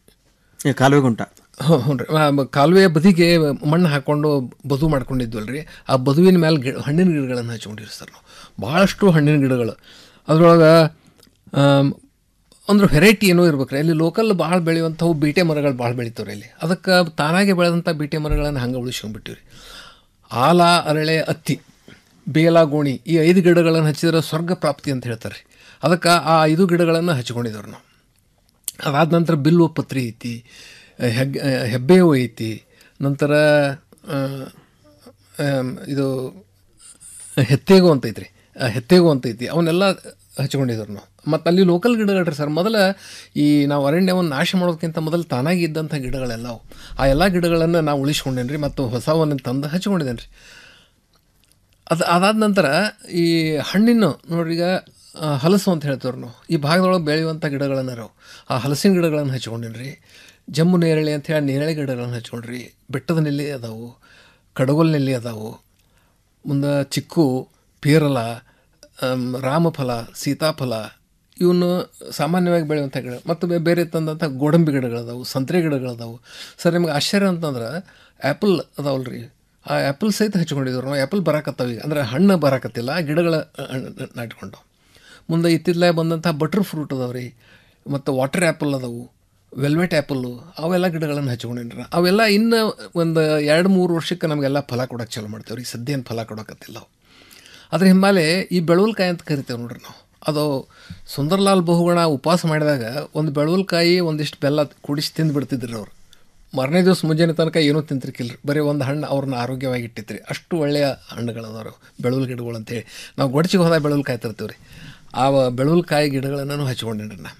Speaker 18: ರೀ
Speaker 17: ಕಾಲುವೆ ಗುಂಟ
Speaker 18: ಹ್ಞೂ ಹ್ಞೂ ರೀ ಕಾಲುವೆಯ ಬದಿಗೆ ಮಣ್ಣು ಹಾಕ್ಕೊಂಡು ಬದು ಮಾಡ್ಕೊಂಡಿದ್ವಲ್ಲ ರೀ ಆ ಬದುವಿನ ಮೇಲೆ ಗಿಡ ಹಣ್ಣಿನ ಗಿಡಗಳನ್ನು ಹಚ್ಕೊಂಡಿರಿ ಸರ್ ನಾವು ಭಾಳಷ್ಟು ಹಣ್ಣಿನ ಗಿಡಗಳು ಅದ್ರೊಳಗೆ ಅಂದ್ರೆ ವೆರೈಟಿ ಏನೋ ಇರ್ಬೇಕ್ರಿ ಅಲ್ಲಿ ಲೋಕಲ್ ಭಾಳ ಬೆಳೆಯುವಂಥವು ಬೀಟೆ ಮರಗಳು ಭಾಳ ಬೆಳಿತಾವ್ರಿ ಅಲ್ಲಿ ಅದಕ್ಕೆ ತಾನಾಗೆ ಬೆಳೆದಂಥ ಬೀಟೆ ಮರಗಳನ್ನು ಹಂಗೆ ಉಳಿಸ್ಕೊಂಡ್ಬಿಟ್ಟಿವಿ ಆಲ ಅರಳೆ ಅತ್ತಿ ಬೇಲ ಗೋಣಿ ಈ ಐದು ಗಿಡಗಳನ್ನು ಹಚ್ಚಿದ್ರೆ ಸ್ವರ್ಗ ಪ್ರಾಪ್ತಿ ಅಂತ ಹೇಳ್ತಾರೆ ಅದಕ್ಕೆ ಆ ಐದು ಗಿಡಗಳನ್ನು ಹಚ್ಕೊಂಡಿದ್ದೇವೆ ನಾವು ಅದಾದ ನಂತರ ಬಿಲ್ವ ಪತ್ರಿ ಐತಿ ಹೆಗ್ ಹೆಬ್ಬೇವು ಐತಿ ನಂತರ ಆ, ಆಮ್, ಇದು ಹೆತ್ತೇಗು ಅಂತ ಐತ್ರಿ ಆ ಹೆತ್ತೇಗು ಅಂತ ಐತಿ ಅವನ್ನೆಲ್ಲ ಹಚ್ಕೊಂಡಿದ್ರು ನಾವು ಮತ್ತು ಅಲ್ಲಿ ಲೋಕಲ್ ಗಿಡಗಳ್ರಿ ಸರ್ ಮೊದಲ ಈ ನಾವು ಅರಣ್ಯವನ್ನು ನಾಶ ಮಾಡೋದಕ್ಕಿಂತ ಮೊದಲು ತಾನಾಗಿ ಇದ್ದಂಥ ಗಿಡಗಳೆಲ್ಲ ಅವು. ಆ ಎಲ್ಲ ಗಿಡಗಳನ್ನು ನಾವು ಉಳಿಸ್ಕೊಂಡೇನೆ ರೀ ಮತ್ತು ಹೊಸವನ್ನು ತಂದು ಹಚ್ಕೊಂಡಿದ್ದೇನೆ ರೀ ಅದು ಅದಾದ ನಂತರ ಈ ಹಣ್ಣಿನ ನೋಡ್ರಿ ಈಗ ಆ, ಹಲಸು ಅಂತ ಹೇಳ್ತೀವ್ರಿ ನಾವು ಈ ಭಾಗದೊಳಗೆ ಬೆಳೆಯುವಂಥ ಗಿಡಗಳನ್ನು ನಾವು ಆ ಹಲಸಿನ ಗಿಡಗಳನ್ನು ಹಚ್ಕೊಂಡೇನಿ ರೀ ಜಮ್ಮು ನೇರಳೆ ಅಂತ ಹೇಳಿ ನೇರಳೆ ಗಿಡಗಳನ್ನು ಹಚ್ಕೊಂಡ್ರಿ ಬೆಟ್ಟದ ನೆಲ್ಲಿ ಅದಾವು ಕಡಗೋಲ್ ನೆಲ್ಲಿ ಅದಾವು ಮುಂದೆ ಚಿಕ್ಕು ಪೇರಲ ಆಮ್, ರಾಮಫಲ ಸೀತಾಫಲ ಇವನು ಸಾಮಾನ್ಯವಾಗಿ ಬೆಳೆಯುವಂಥ ಗಿಡ ಮತ್ತು ಬೇ- ಬೇರೆ ತಂದಂಥ ಗೋಡಂಬಿ ಗಿಡಗಳದಾವು ಸಂತ್ರೆ ಗಿಡಗಳದಾವು ಸರ್ ನಿಮ್ಗೆ ಆಶ್ಚರ್ಯ ಅಂತಂದ್ರೆ ಆ್ಯಪಲ್ ಅದಾವಲ್ಲ ರೀ ಆ ಆ್ಯಪಲ್ ಸಹಿತ ಹಚ್ಕೊಂಡಿದ್ರು ನಾವು ಆ್ಯಪಲ್ ಬರಾಕತ್ತಾವ ಈಗ ಅಂದರೆ ಹಣ್ಣು ಬರಾಕತ್ತಿಲ್ಲ ಗಿಡಗಳ ನಾಟ್ಕೊಂಡು ಮುಂದೆ ಇತ್ತಿತ್ತಲೇ ಬಂದಂಥ ಬಟರ್ ಫ್ರೂಟ್ ಅದಾವೆ ರೀ ಮತ್ತು ವಾಟರ್ ಆ್ಯಪಲ್ ಅದಾವು ವೆಲ್ವೆಟ್ ಆ್ಯಪಲ್ಲು ಅವೆಲ್ಲ ಗಿಡಗಳನ್ನು ಹಚ್ಕೊಂಡಿನ್ರಿ ಅವೆಲ್ಲ ಇನ್ನು ಒಂದು ಎರಡು ಮೂರು ವರ್ಷಕ್ಕೆ ನಮಗೆಲ್ಲ ಫಲ ಕೊಡೋಕೆ ಚಾಲು ಮಾಡ್ತೇವೆ ರೀ ಸದ್ಯ ಏನು ಫಲ ಕೊಡೋಕತ್ತಿಲ್ಲ ಅವು ಅದ್ರ ಹಿಂಬಾಲೆ ಈ ಬೆಳವಲ್ಕಾಯಿ ಅಂತ ಕರಿತೇವೆ ನೋಡ್ರಿ ನಾವು ಅದು ಸುಂದರ್ಲಾಲ್ ಬಹುಗುಣ ಉಪವಾಸ ಮಾಡಿದಾಗ ಒಂದು ಬೆಳವಲ್ಕಾಯಿ ಒಂದಿಷ್ಟು ಬೆಲ್ಲ ಕುಡಿಸಿ ತಿಂದು ಬಿಡ್ತಿದ್ರಿ ಅವ್ರು ಮಾರನೇ ದಿವಸ ಮುಂಜಾನೆ ತನಕ ಏನೂ ತಿಂತಿರ್ಕಿಲ್ರಿ ಬರೀ ಒಂದು ಹಣ್ಣು ಅವ್ರನ್ನ ಆರೋಗ್ಯವಾಗಿ ಇಟ್ಟಿತ್ರಿ ಅಷ್ಟು ಒಳ್ಳೆಯ ಹಣ್ಣುಗಳದವ್ರು ಬೆಳವಲ್ ಗಿಡಗಳು ಅಂತೇಳಿ ನಾವು ಗೊಡಚಿಗೆ ಹೋದಾಗ ಬೆಳವಲ್ಕಾಯಿ ತರ್ತೀವಿ ರೀ ಆ ಬೆಳವಲ್ಕಾಯಿ ಗಿಡಗಳನ್ನು ಹಚ್ಕೊಂಡೇನ್ರಿ ನಾ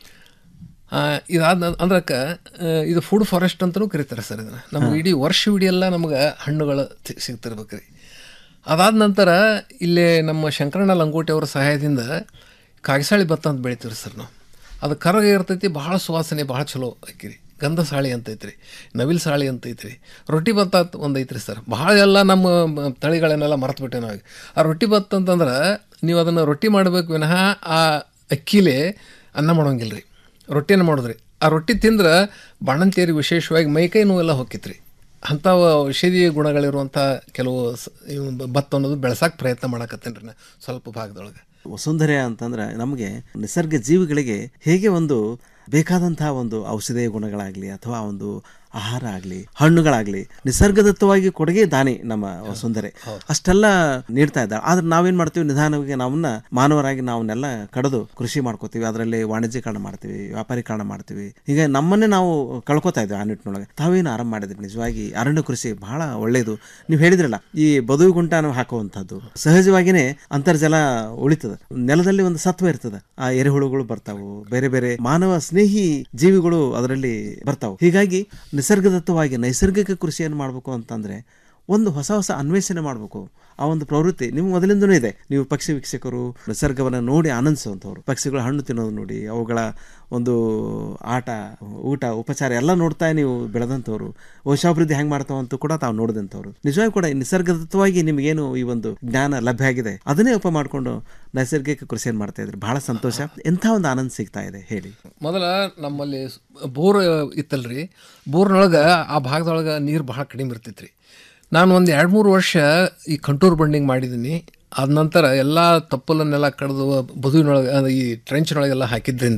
Speaker 18: ಇದಾದ ಅಂದ್ರಕ್ಕೆ ಇದು ಫುಡ್ ಫಾರೆಸ್ಟ್ ಅಂತಲೂ ಕರೀತಾರೆ ಸರ್ ಇದನ್ನು ನಮ್ಗೆ ಇಡೀ ವರ್ಷ ಇಡೀ ಎಲ್ಲ ನಮ್ಗೆ ಹಣ್ಣುಗಳು ಸಿ- ಸಿಗ್ತಿರ್ಬೇಕು ರೀ ಅದಾದ ನಂತರ ಇಲ್ಲೇ ನಮ್ಮ ಶಂಕರಣ್ಣ ಲಂಗೋಟಿ ಅವರ ಸಹಾಯದಿಂದ ಕಾಗಿಸಾಳಿ ಭತ್ತ ಅಂತ ಬೆಳಿತೀವಿ ಸರ್ ನಾವು ಅದು ಕರಗ ಇರ್ತೈತಿ ಭಾಳ ಸುವಾಸನೆ ಭಾಳ ಚಲೋ ಆಕಿರಿ ಗಂಧ ಸಾಳಿ ಅಂತ ಐತ್ರಿ ನವಿಲ್ ಸಾಳಿ ಅಂತ ಐತ್ರಿ ರೊಟ್ಟಿ ಭತ್ತ ಅಂತ ಒಂದು ಐತ್ರಿ ಸರ್ ಭಾಳ ಎಲ್ಲ ನಮ್ಮ ಮ- ತಳಿಗಳನ್ನೆಲ್ಲ ಮರೆತು ಬಿಟ್ಟೆ ನಾವು ಆ ರೊಟ್ಟಿ ಭತ್ತ ಅಂತಂದ್ರೆ ನೀವು ಅದನ್ನು ರೊಟ್ಟಿ ಮಾಡಬೇಕು ವಿನಃ ಆ ಅಕ್ಕಿಲೇ ಅನ್ನ ಮಾಡೋಂಗಿಲ್ಲ ರೀ ರೊಟ್ಟಿನ ಮಾಡಿದ್ರಿ ಆ ರೊಟ್ಟಿ ತಿಂದ್ರೆ ಬಾಣಂತಿಯರಿಗೆ ವಿಶೇಷವಾಗಿ ಮೈಕೈ ನೋವೆಲ್ಲ ಹೊಕ್ಕಿತ್ರಿ ಅಂಥ ಔಷಧೀಯ ಗುಣಗಳಿರುವಂಥ ಕೆಲವು ಸ- ಇವು ಬ- ಭತ್ತ ಅನ್ನೋದು ಬೆಳೆಸಕ್ಕೆ ಪ್ರಯತ್ನ ಮಾಡಕತ್ತೇನೆ ರೀ ನಾ ಸ್ವಲ್ಪ ಭಾಗದೊಳಗೆ
Speaker 17: ವಸುಂಧರೆ ಅಂತಂದ್ರೆ ನಮಗೆ ನಿಸರ್ಗ ಜೀವಿಗಳಿಗೆ ಹೇಗೆ ಒಂದು ಬೇಕಾದಂತಹ ಒಂದು ಔಷಧೀಯ ಗುಣಗಳಾಗಲಿ ಅಥವಾ ಒಂದು ಆಹಾರ ಆಗಲಿ ಹಣ್ಣುಗಳಾಗಲಿ ನಿಸರ್ಗದತ್ತವಾಗಿ ಕೊಡುಗೆ ದಾನಿ ನಮ್ಮ ವಸುಂಧರೆ ಅಷ್ಟೆಲ್ಲ ನೀಡ್ತಾ ಇದ್ದಾಳೆ ಆದ್ರೆ ನಾವೇನ್ ಮಾಡ್ತೀವಿ ನಿಧಾನವಾಗಿ ನಾವನ್ನ ಮಾನವರಾಗಿ ನಾವನ್ನೆಲ್ಲ ಕಡಿದು ಕೃಷಿ ಮಾಡ್ಕೋತೀವಿ ಅದರಲ್ಲಿ ವಾಣಿಜ್ಯೀಕರಣ ಮಾಡ್ತೀವಿ ವ್ಯಾಪಾರೀಕರಣ ಮಾಡ್ತೀವಿ ಈಗ ನಮ್ಮನ್ನೇ ನಾವು ಕಳ್ಕೊತಾ ಇದ್ದೀವಿ ಆ ನಿಟ್ಟಿನೊಳಗೆ ತಾವೇನು ಆರಂಭ ಮಾಡಿದ್ರಿ ನಿಜವಾಗಿ ಅರಣ್ಯ ಕೃಷಿ ಬಹಳ ಒಳ್ಳೆಯದು ನೀವು ಹೇಳಿದ್ರಲ್ಲ ಈ ಬದುವು ಗುಂಟಾನು ಹಾಕುವಂಥದ್ದು ಸಹಜವಾಗಿಯೇ ಅಂತರ್ಜಲ ಉಳಿತದೆ ನೆಲದಲ್ಲಿ ಒಂದು ಸತ್ವ ಇರ್ತದೆ ಆ ಎರೆಹುಳುಗಳು ಬರ್ತಾವು ಬೇರೆ ಬೇರೆ ಮಾನವ ಸ್ನೇಹಿ ಜೀವಿಗಳು ಅದರಲ್ಲಿ ಬರ್ತಾವು ಹೀಗಾಗಿ ನಿಸರ್ಗದತ್ತವಾಗಿ ನೈಸರ್ಗಿಕ ಕೃಷಿಯನ್ನು ಮಾಡಬೇಕು ಅಂತಂದ್ರೆ ಒಂದು ಹೊಸ ಹೊಸ ಅನ್ವೇಷಣೆ ಮಾಡಬೇಕು ಆ ಒಂದು ಪ್ರವೃತ್ತಿ ನಿಮ್ಮ ಮೊದಲಿಂದನೂ ಇದೆ ನೀವು ಪಕ್ಷಿ ವೀಕ್ಷಕರು ನಿಸರ್ಗವನ್ನು ನೋಡಿ ಆನಂದಿಸುವಂಥವ್ರು ಪಕ್ಷಿಗಳ ಹಣ್ಣು ತಿನ್ನೋದು ನೋಡಿ ಅವುಗಳ ಒಂದು ಆಟ ಊಟ ಉಪಚಾರ ಎಲ್ಲ ನೋಡ್ತಾ ನೀವು ಬೆಳೆದಂಥವ್ರು ವಂಶಾಭಿವೃದ್ಧಿ ಹೆಂಗೆ ಮಾಡ್ತಾವಂತೂ ಕೂಡ ತಾವು ನೋಡಿದಂಥವ್ರು ನಿಜವಾಗಿ ಕೂಡ ಈ ನಿಸರ್ಗದತ್ತವಾಗಿ ನಿಮಗೇನು ಈ ಒಂದು ಜ್ಞಾನ ಲಭ್ಯ ಆಗಿದೆ ಅದನ್ನೇ ಉಪ ಮಾಡಿಕೊಂಡು ನೈಸರ್ಗಿಕ ಕೃಷಿಯನ್ನು ಮಾಡ್ತಾ ಇದ್ರಿ ಬಹಳ ಸಂತೋಷ ಎಂಥ ಒಂದು ಆನಂದ ಸಿಗ್ತಾ ಇದೆ ಹೇಳಿ
Speaker 18: ಮೊದಲ ನಮ್ಮಲ್ಲಿ ಸ್- ಬೋರ್ ಇತ್ತಲ್ರಿ ಬೋರ್ನೊಳಗೆ ಆ ಭಾಗದೊಳಗೆ ನೀರು ಭಾಳ ಕಡಿಮೆ ಇರ್ತೈತ್ರಿ ನಾನು ಒಂದು ಎರಡು ಮೂರು ವರ್ಷ ಈ ಕಂಟೂರ್ ಬಂಡಿಂಗ್ ಮಾಡಿದ್ದೀನಿ ಆದ ನಂತರ ಎಲ್ಲ ತಪ್ಪಲನ್ನೆಲ್ಲ ಕಡ್ದು ಬದುವಿನೊಳಗೆ ಅಂದ್ರೆ ಈ ಟ್ರೆಂಚ್ನೊಳಗೆಲ್ಲ ಹಾಕಿದ್ರಿಂದ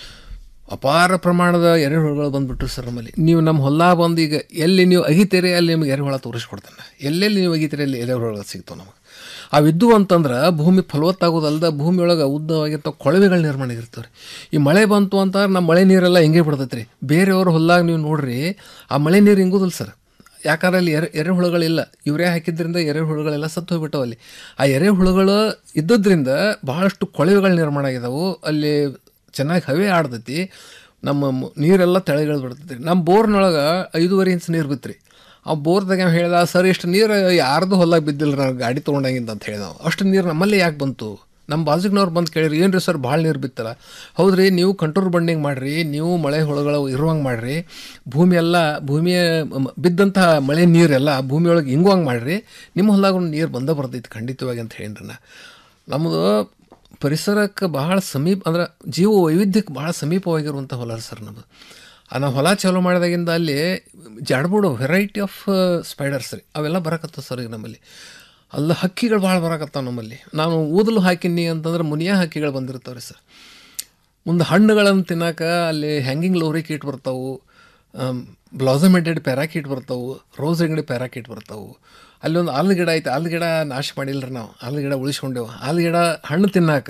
Speaker 18: ಅಪಾರ ಪ್ರಮಾಣದ ಎರೆಹುಳುಗಳು ಬಂದ್ಬಿಟ್ರು ಸರ್ ನಮ್ಮಲ್ಲಿ ನೀವು ನಮ್ಮ ಹೊಲ ಬಂದು ಈಗ ಎಲ್ಲಿ ನೀವು ಅಗಿತೀರಿ ಅಲ್ಲಿ ನಿಮಗೆ ಎರೆಹುಳ ತೋರಿಸ್ಕೊಡ್ತಾನೆ ಎಲ್ಲೆಲ್ಲಿ ನೀವು ಅಗಿತೀರಿ ಅಲ್ಲಿ ಎರೆಹುಳ ಸಿಗ್ತಾವೆ ನಮಗೆ ಅವಿದ್ದು ಅಂತಂದ್ರೆ ಭೂಮಿ ಫಲವತ್ತಾಗೋದಲ್ದ ಭೂಮಿಯೊಳಗೆ ಉದ್ದವಾಗಿರ್ತಾವ ಕೊಳವೆಗಳು ನಿರ್ಮಾಣ ಆಗಿರ್ತಾವೆ ಈ ಮಳೆ ಬಂತು ಅಂತ ನಮ್ಮ ಮಳೆ ನೀರೆಲ್ಲ ಹಿಂಗೆ ಬಿಡ್ತೈತೆ ರೀ ಬೇರೆಯವ್ರ ಹೊಲ್ದಾಗ ನೀವು ನೋಡ್ರಿ ಆ ಮಳೆ ನೀರು ಹಿಂಗುದಿಲ್ಲ ಸರ್ ಯಾಕಂದ್ರೆ ಅಲ್ಲಿ ಎರೆ ಎರೆಹುಳುಗಳಿಲ್ಲ ಯೂರಿಯಾ ಹಾಕಿದ್ರಿಂದ ಎರೆಹುಳುಗಳೆಲ್ಲ ಸತ್ತು ಹೋಗ್ಬಿಟ್ಟವು ಅಲ್ಲಿ ಆ ಎರೆಹುಳುಗಳು ಇದ್ದದ್ರಿಂದ ಬಹಳಷ್ಟು ಕೊಳವೆಗಳು ನಿರ್ಮಾಣ ಆಗಿದಾವು ಅಲ್ಲಿ ಚೆನ್ನಾಗಿ ಹವೆ ಆಡ್ತೈತಿ ನಮ್ಮ ಮ- ನೀರೆಲ್ಲ ತೆಳಗಿಳಿದು ಬಿಡ್ತೈತಿ ನಮ್ಮ ಬೋರ್ನೊಳಗೆ ಐದೂವರೆ ಇಂಚ್ ನೀರು ಬಿತ್ರಿ ಆ ಬೋರ್ದಾಗ ಅವ್ನು ಹೇಳ್ದ ಸರ್ ಇಷ್ಟು ನೀರು ಯಾರ್ದು ಹೊಲ ಬಿದ್ದಿಲ್ಲ ನಾನು ಗಾಡಿ ತೊಗೊಂಡಾಗಿಂದ ಅಂತ ಹೇಳಿದ ಅಷ್ಟು ನೀರು ನಮ್ಮಲ್ಲಿ ಯಾಕೆ ಬಂತು ನಮ್ಮ ಬಾಜುಗ್ನವ್ರು ಬಂದು ಕೇಳಿರಿ ಏನು ರೀ ಸರ್ ಭಾಳ ನೀರು ಬಿತ್ತಲ್ಲ ಹೌದ್ರಿ ನೀವು ಕಂಟ್ರೋಲ್ ಬಂಡಿಂಗ್ ಮಾಡಿರಿ ನೀವು ಮಳೆ ಹೊಳಗಳು ಇರುವಂಗೆ ಮಾಡಿರಿ ಭೂಮಿ ಎಲ್ಲ ಭೂಮಿಯ ಮ- ಬಿದ್ದಂತಹ ಮಳೆ ನೀರೆಲ್ಲ ಭೂಮಿಯೊಳಗೆ ಹಿಂಗುವಂಗೆ ಮಾಡಿರಿ ನಿಮ್ಮ ಹೊಲದಾಗ ನೀರು ಬಂದ ಬರ್ತೈತಿ ಖಂಡಿತವಾಗಿ ಅಂತ ಹೇಳಿನ್ರಿ ನಾ ನಮ್ಮದು ಪರಿಸರಕ್ಕೆ ಬಹಳ ಸಮೀಪ ಅಂದ್ರೆ ಜೀವ ವೈವಿಧ್ಯಕ್ಕೆ ಬಹಳ ಸಮೀಪವಾಗಿರುವಂಥ ಹೊಲ ಸರ್ ನಮ್ಮದು ಆ ನಾವು ಹೊಲ ಚಾಲೂ ಮಾಡಿದಾಗಿಂದ ಅಲ್ಲಿ ಜಾಡ್ಬಿಡು ವೆರೈಟಿ ಆಫ್ ಸ್ಪೈಡರ್ಸ್ ರೀ ಅವೆಲ್ಲ ಬರಕತ್ತವ ಸರ್ ಈಗ ನಮ್ಮಲ್ಲಿ ಅಲ್ಲ ಹಕ್ಕಿಗಳು ಭಾಳ ಬರಕತ್ತಾವ ನಮ್ಮಲ್ಲಿ ನಾನು ಊದಲು ಹಾಕಿನಿ ಅಂತಂದ್ರೆ ಮುನಿಯಾ ಹಕ್ಕಿಗಳು ಬಂದಿರ್ತಾವೆ ರೀ ಸರ್ ಮುಂದೆ ಹಣ್ಣುಗಳನ್ನು ತಿನ್ನಕ ಅಲ್ಲಿ ಹ್ಯಾಂಗಿಂಗ್ ಲೋರಿಕೀಟ್ ಬರ್ತಾವು ಬ್ಲಾಸಮೆಂಟೆಡ್ ಪ್ಯಾರಾಕೀಟ್ ಬರ್ತಾವು ರೋಸ್ ಅಂಗಡಿ ಪ್ಯಾರಾಕೀಟ್ ಬರ್ತಾವು ಅಲ್ಲಿ ಒಂದು ಆಲದ ಗಿಡ ಐತೆ ಆಲದ ಗಿಡ ನಾಶ ಮಾಡಿಲ್ರಿ ನಾವು ಆಲದ ಗಿಡ ಉಳಿಸ್ಕೊಂಡೇವು ಆಲದ ಗಿಡ ಹಣ್ಣು ತಿನ್ನಾಕ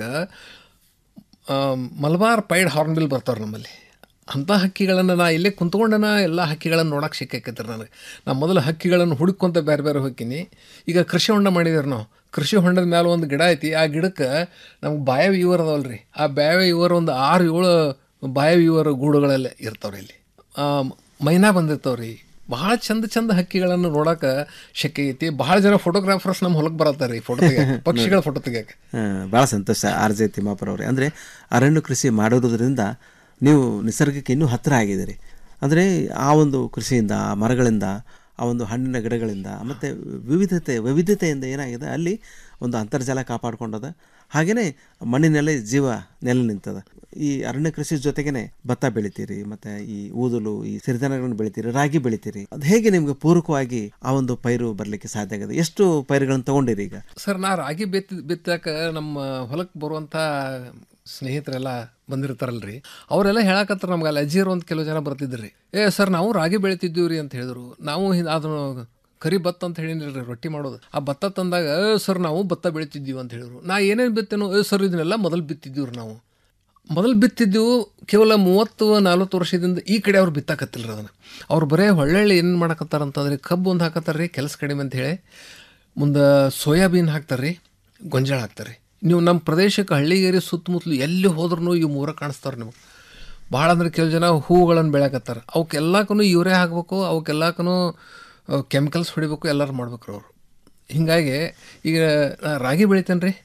Speaker 18: ಮಲಬಾರ್ ಪೈಡ್ ಹಾರ್ನ್ಬಿಲ್ ಬರ್ತಾವ್ರಿ ನಮ್ಮಲ್ಲಿ ಅಂಥ ಹಕ್ಕಿಗಳನ್ನು ನಾ ಇಲ್ಲೇ ಕುಂತ್ಕೊಂಡನ ಎಲ್ಲ ಹಕ್ಕಿಗಳನ್ನು ನೋಡಕ್ಕೆ ಸಿಕ್ಕೈತಿ ನನಗೆ ನಾ ಮೊದಲು ಹಕ್ಕಿಗಳನ್ನು ಹುಡುಕೊಂತ ಬೇರೆ ಬೇರೆ ಹೋಗ್ತೀನಿ ಈಗ ಕೃಷಿ ಹೊಂಡ ಮಾಡಿದೇವ್ರಿ ನಾವು ಕೃಷಿ ಹೊಂಡದ ಮೇಲೆ ಒಂದು ಗಿಡ ಐತಿ ಆ ಗಿಡಕ್ಕೆ ನಮ್ಗೆ ಬಾಯವ ಇವರ್ ಅದಾವಲ್ಲ ರೀ ಆ ಬಾಯವ ಇವರ್ ಒಂದು ಆರು ಏಳು ಬಾಯವ ಇವರ ಗೂಡುಗಳಲ್ಲಿ ಇರ್ತಾವ್ರಿ ಇಲ್ಲಿ ಆ, ಮೈನಾ ಬಂದಿರ್ತಾವ್ರಿ ಭಾಳ ಚಂದ ಚಂದ ಹಕ್ಕಿಗಳನ್ನು ನೋಡಕ್ಕೆ ಶಕ್ಯ ಐತಿ ಭಾಳ ಜನ ಫೋಟೋಗ್ರಾಫರ್ಸ್ ನಮ್ಮ ಹೊಲಕ್ಕೆ ಬರತ್ತಾರೆ ರೀ ಫೋಟೋ ತೆಗಿಯಕ್ಕೆ ಪಕ್ಷಿಗಳ ಫೋಟೋ ತೆಗಿಯಕ್ಕೆ
Speaker 17: ಭಾಳ ಸಂತೋಷ ಆರ್ ಜೆ ತಿಮ್ಮಾಪುರ ಅವರೇ ಅಂದರೆ ಅರಣ್ಯ ಕೃಷಿ ಮಾಡೋದ್ರಿಂದ ನೀವು ನಿಸರ್ಗಕ್ಕೆ ಇನ್ನೂ ಹತ್ತಿರ ಆಗಿದ್ದೀರಿ ಅಂದರೆ ಆ ಒಂದು ಕೃಷಿಯಿಂದ ಆ ಮರಗಳಿಂದ ಆ ಒಂದು ಹಣ್ಣಿನ ಗಿಡಗಳಿಂದ ಮತ್ತು ವಿವಿಧತೆ ವೈವಿಧ್ಯತೆಯಿಂದ ಏನಾಗಿದೆ ಅಲ್ಲಿ ಒಂದು ಅಂತರ್ಜಲ ಕಾಪಾಡ್ಕೊಂಡದ ಹಾಗೆಯೇ ಮಣ್ಣಿನಲ್ಲಿ ಜೀವ ನೆಲೆ ನಿಂತದ ಈ ಅರಣ್ಯ ಕೃಷಿ ಜೊತೆಗೇನೆ ಭತ್ತ ಬೆಳಿತೀರಿ ಮತ್ತು ಈ ಊದಲು ಈ ಸಿರಿಧಾನ್ಯಗಳನ್ನು ಬೆಳಿತೀರಿ ರಾಗಿ ಬೆಳಿತೀರಿ ಅದು ಹೇಗೆ ನಿಮ್ಗೆ ಪೂರಕವಾಗಿ ಆ ಒಂದು ಪೈರು ಬರಲಿಕ್ಕೆ ಸಾಧ್ಯ ಆಗಿದೆ ಎಷ್ಟು ಪೈರುಗಳನ್ನು ತಗೊಂಡಿರಿ ಈಗ
Speaker 18: ಸರ್ ನಾ ರಾಗಿ ಬಿತ್ತಿ ಬಿತ್ತಾಕ ನಮ್ಮ ಹೊಲಕ್ಕೆ ಬರುವಂಥ ಸ್ನೇಹಿತರೆಲ್ಲ ಬಂದಿರ್ತಾರಲ್ರಿ ಅವರೆಲ್ಲ ಹೇಳಕತ್ತಾರ ನಮ್ಗೆ ಅಲ್ಲಿ ಅಜ್ಜಿಯರು ಒಂದು ಕೆಲವು ಜನ ಬರ್ತಿದ್ರಿ ಏ ಸರ್ ನಾವು ರಾಗಿ ಬೆಳಿತಿದ್ದೀವಿ ರೀ ಅಂತ ಹೇಳಿದ್ರು ನಾವು ಹಿಂದ್ ಅದನ್ನು ಕರಿ ಭತ್ತ ಅಂತ ಹೇಳಿನ್ರಿ ರೊಟ್ಟಿ ಮಾಡೋದು ಆ ಭತ್ತ ತಂದಾಗ ಏ ಸರ್ ನಾವು ಭತ್ತ ಬೆಳಿತಿದ್ದೀವಿ ಅಂತ ಹೇಳಿದ್ರು ನಾ ಏನೇನು ಬಿತ್ತೇನೋ ಏ ಸರ್ ಇದನ್ನೆಲ್ಲ ಮೊದಲು ಬಿತ್ತಿದ್ದೀವ್ರಿ ನಾವು ಮೊದಲು ಬಿತ್ತಿದ್ದೆವು ಕೇವಲ ಮೂವತ್ತು ನಲ್ವತ್ತು ವರ್ಷದಿಂದ ಈ ಕಡೆ ಅವ್ರು ಬಿತ್ತಾಕತ್ತಿಲ್ರಿ ಅದನ್ನು ಅವ್ರು ಬರೇ ಒಳ್ಳೊಳ್ಳೆ ಏನು ಮಾಡಕತ್ತಾರ ಅಂತಂದ್ರೆ ಕಬ್ಬು ಒಂದು ಹಾಕತ್ತಾರ ರೀ ಕೆಲಸ ಕಡಿಮೆ ಅಂತ ಹೇಳಿ ಮುಂದೆ ಸೋಯಾಬೀನ್ ಹಾಕ್ತಾರೆ ರೀ ಗೊಂಜಾಳ ಹಾಕ್ತಾರೆ ನೀವು ನಮ್ಮ ಪ್ರದೇಶಕ್ಕೆ ಹಳ್ಳಿಗೇರಿ ಸುತ್ತಮುತ್ತಲು ಎಲ್ಲಿ ಹೋದ್ರೂ ಇವು ಮೂರ ಕಾಣಿಸ್ತಾರೆ ನಿಮಗೆ ಭಾಳ ಅಂದ್ರೆ ಕೆಲವು ಜನ ಹೂವುಗಳನ್ನು ಬೆಳೆಯಕತ್ತಾರ ಅವಕ್ಕೆಲ್ಲಕ್ಕೂ ಯೂರಿಯಾ ಹಾಕ್ಬೇಕು ಅವಕ್ಕೆಲ್ಲಕ್ಕೂ ಕೆಮಿಕಲ್ಸ್ ಹೊಡಿಬೇಕು ಎಲ್ಲರೂ ಮಾಡ್ಬೇಕು ಅವ್ರು ಹೀಗಾಗಿ ಈಗ ನಾ ರಾಗಿ ಬೆಳಿತೇನೆ ರೀ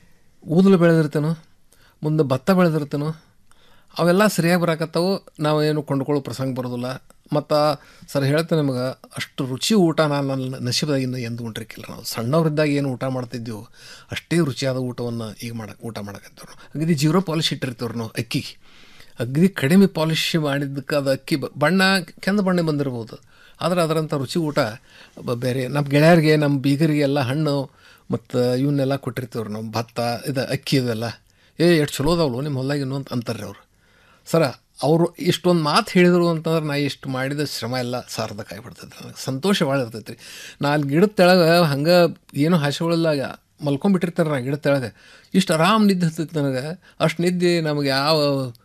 Speaker 18: ಊದಲು ಬೆಳೆದಿರ್ತೇನೋ ಮುಂದೆ ಭತ್ತ ಬೆಳೆದಿರ್ತೇನೋ ಅವೆಲ್ಲ ಸರಿಯಾಗಿ ಬರಾಕತ್ತಾವು ನಾವು ಏನು ಕೊಂಡ್ಕೊಳ್ಳೋ ಪ್ರಸಂಗ ಬರೋದಿಲ್ಲ ಮತ್ತು ಸರ್ ಹೇಳ್ತೇನೆ ನಿಮಗೆ ಅಷ್ಟು ರುಚಿ ಊಟ ನಾನು ನನ್ನ ನಶೀಬದಾಗಿಂದ ಎಂದು ಉಂಟಿರ್ಕಿಲ್ಲ ನಾವು ಸಣ್ಣವರಿದ್ದಾಗ ಏನು ಊಟ ಮಾಡ್ತಿದ್ದೆವು ಅಷ್ಟೇ ರುಚಿಯಾದ ಊಟವನ್ನು ಈಗ ಮಾಡಕ್ಕೆ ಊಟ ಮಾಡಕತ್ತೇವೆ ನಾವು ಅಗದಿ ಜೀರೋ ಪಾಲಿಶ್ ಇಟ್ಟಿರ್ತೀವ್ರಿ ನಾವು ಅಕ್ಕಿಗೆ ಅಗದಿ ಕಡಿಮೆ ಪಾಲಿಶ್ ಮಾಡಿದ್ದಕ್ಕೆ ಅದು ಅಕ್ಕಿ ಬ- ಬಣ್ಣ ಕೆಂದ ಬಣ್ಣ ಬಂದಿರ್ಬೋದು ಆದರೆ ಅದರಂಥ ರುಚಿ ಊಟ ಬ- ಬೇರೆ ನಮ್ಮ ಗೆಳೆಯರಿಗೆ ನಮ್ಮ ಬೀಗರಿಗೆ ಎಲ್ಲ ಹಣ್ಣು ಮತ್ತು ಇವನ್ನೆಲ್ಲ ಕೊಟ್ಟಿರ್ತೀವ್ರಿ ನಾವು ಭತ್ತ ಇದು ಅಕ್ಕಿ ಇದೆಲ್ಲ ಏ ಎಷ್ಟು ಚಲೋ ಅದಾವಲ್ಲ ನಿಮ್ಮ ಹೊಲ್ದಾಗ ಇನ್ನೂ ಅಂತ ಅಂತಾರೆ ಅವರು ಸರ ಅವರು ಇಷ್ಟೊಂದು ಮಾತು ಹೇಳಿದರು ಅಂತಂದ್ರೆ ನಾ ಇಷ್ಟು ಮಾಡಿದ ಶ್ರಮ ಎಲ್ಲ ಸಾರ್ಥಕ ಆಗಿಬಿಡ್ತೈತೆ ನನಗೆ ಸಂತೋಷ ಭಾಳ ಇರ್ತೈತೆ ರೀ ನಾ ಅಲ್ಲಿ ಗಿಡದ ತೆಳಗೆ ಹಂಗೆ ಏನೋ ಹಾಸಿಗಳಿಲ್ಲ ಮಲ್ಕೊಂಡ್ಬಿಟ್ಟಿರ್ತಾರೆ ನಾ ಗಿಡದ ತೆಳಗೆ ಇಷ್ಟು ಆರಾಮ್ ನಿದ್ದೆ ಹತ್ತೈತೆ ನನಗೆ ಅಷ್ಟು ನಿದ್ದೆ ನಮಗೆ ಯಾವ